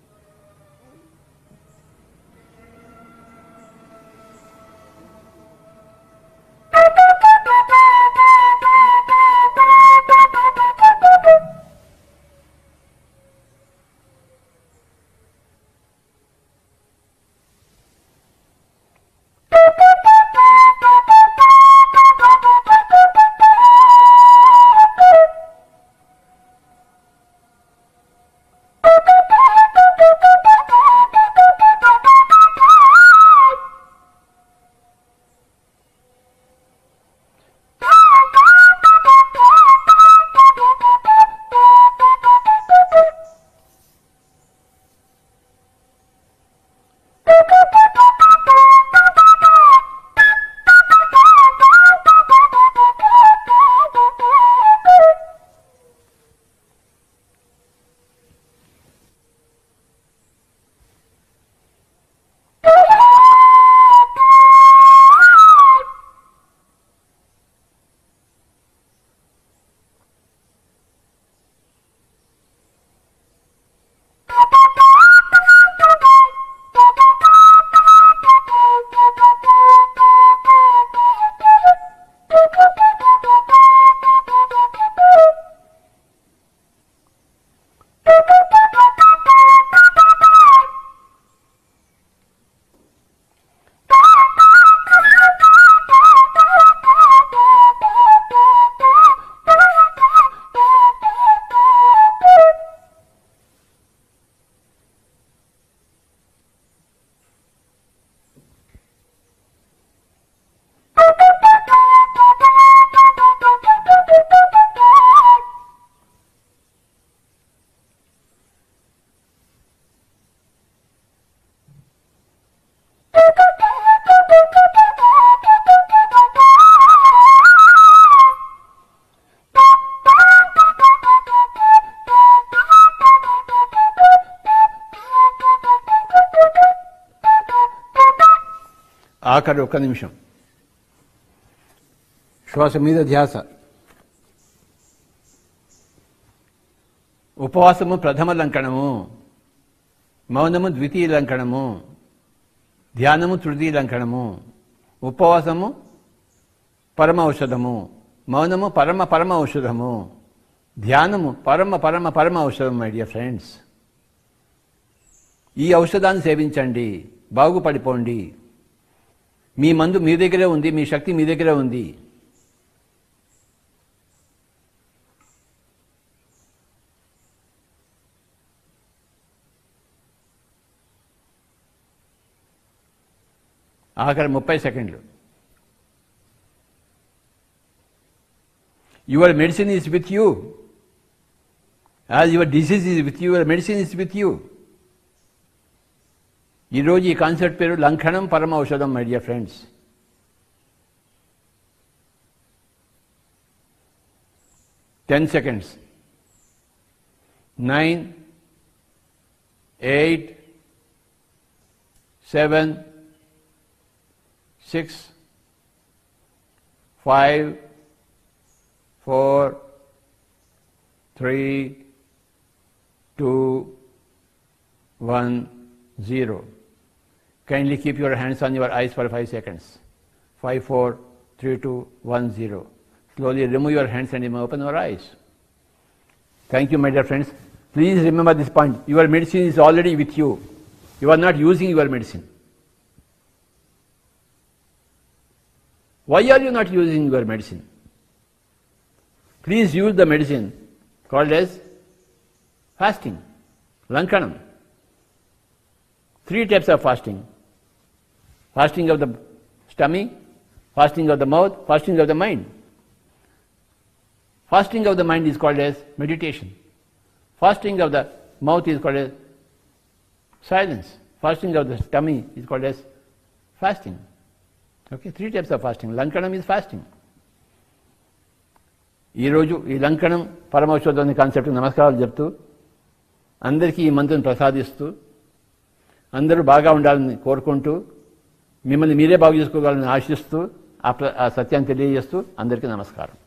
ఆఖరి ఒక్క నిమిషం శ్వాస మీద ధ్యాస ఉపవాసము ప్రథమ లంకణము మౌనము ద్వితీయ లంకణము ధ్యానము తృతీయ లంకణము ఉపవాసము పరమ ఔషధము మౌనము పరమ పరమ ఔషధము ధ్యానము పరమ పరమ పరమ ఔషధం మై డియర్ ఫ్రెండ్స్ ఈ ఔషధాన్ని సేవించండి బాగుపడిపోండి మీ మందు మీ దగ్గరే ఉంది మీ శక్తి మీ దగ్గరే ఉంది ఆఖరి ముప్పై సెకండ్లు your medicine is with you as your disease is with you your medicine is with you ఈరోజు ఈ కాన్సెప్ట్ పేరు లంఘనం పరమ ఔషధం my dear friends ten seconds nine eight seven six five four three two one zero. Kindly keep your hands on your eyes for 5 seconds. 5, 4, 3, 2, 1, 0. Slowly remove your hands and you may open your eyes. Thank you, my dear friends. Please remember this point. Your medicine is already with you. You are not using your medicine. Why are you not using your medicine? Please use the medicine called as fasting, lankanam. Three types of fasting fasting of the stomach, fasting of the mouth, fasting of the mind. Fasting of the mind is called as meditation. Fasting of the mouth is called as silence. Fasting of the tummy is called as fasting. Okay, three types of fasting. Lankanam is fasting. ఈరోజు ఈ లంకణం పరమౌషధం concept నమస్కారాలు చెప్తూ అందరికీ ఈ మంత్రం ప్రసాదిస్తూ అందరూ బాగా ఉండాలని కోరుకుంటూ మిమ్మల్ని మీరే బాగు చేసుకోగలని ఆశిస్తూ ఆ ప్ర- ఆ సత్యాన్ని తెలియజేస్తూ అందరికీ నమస్కారం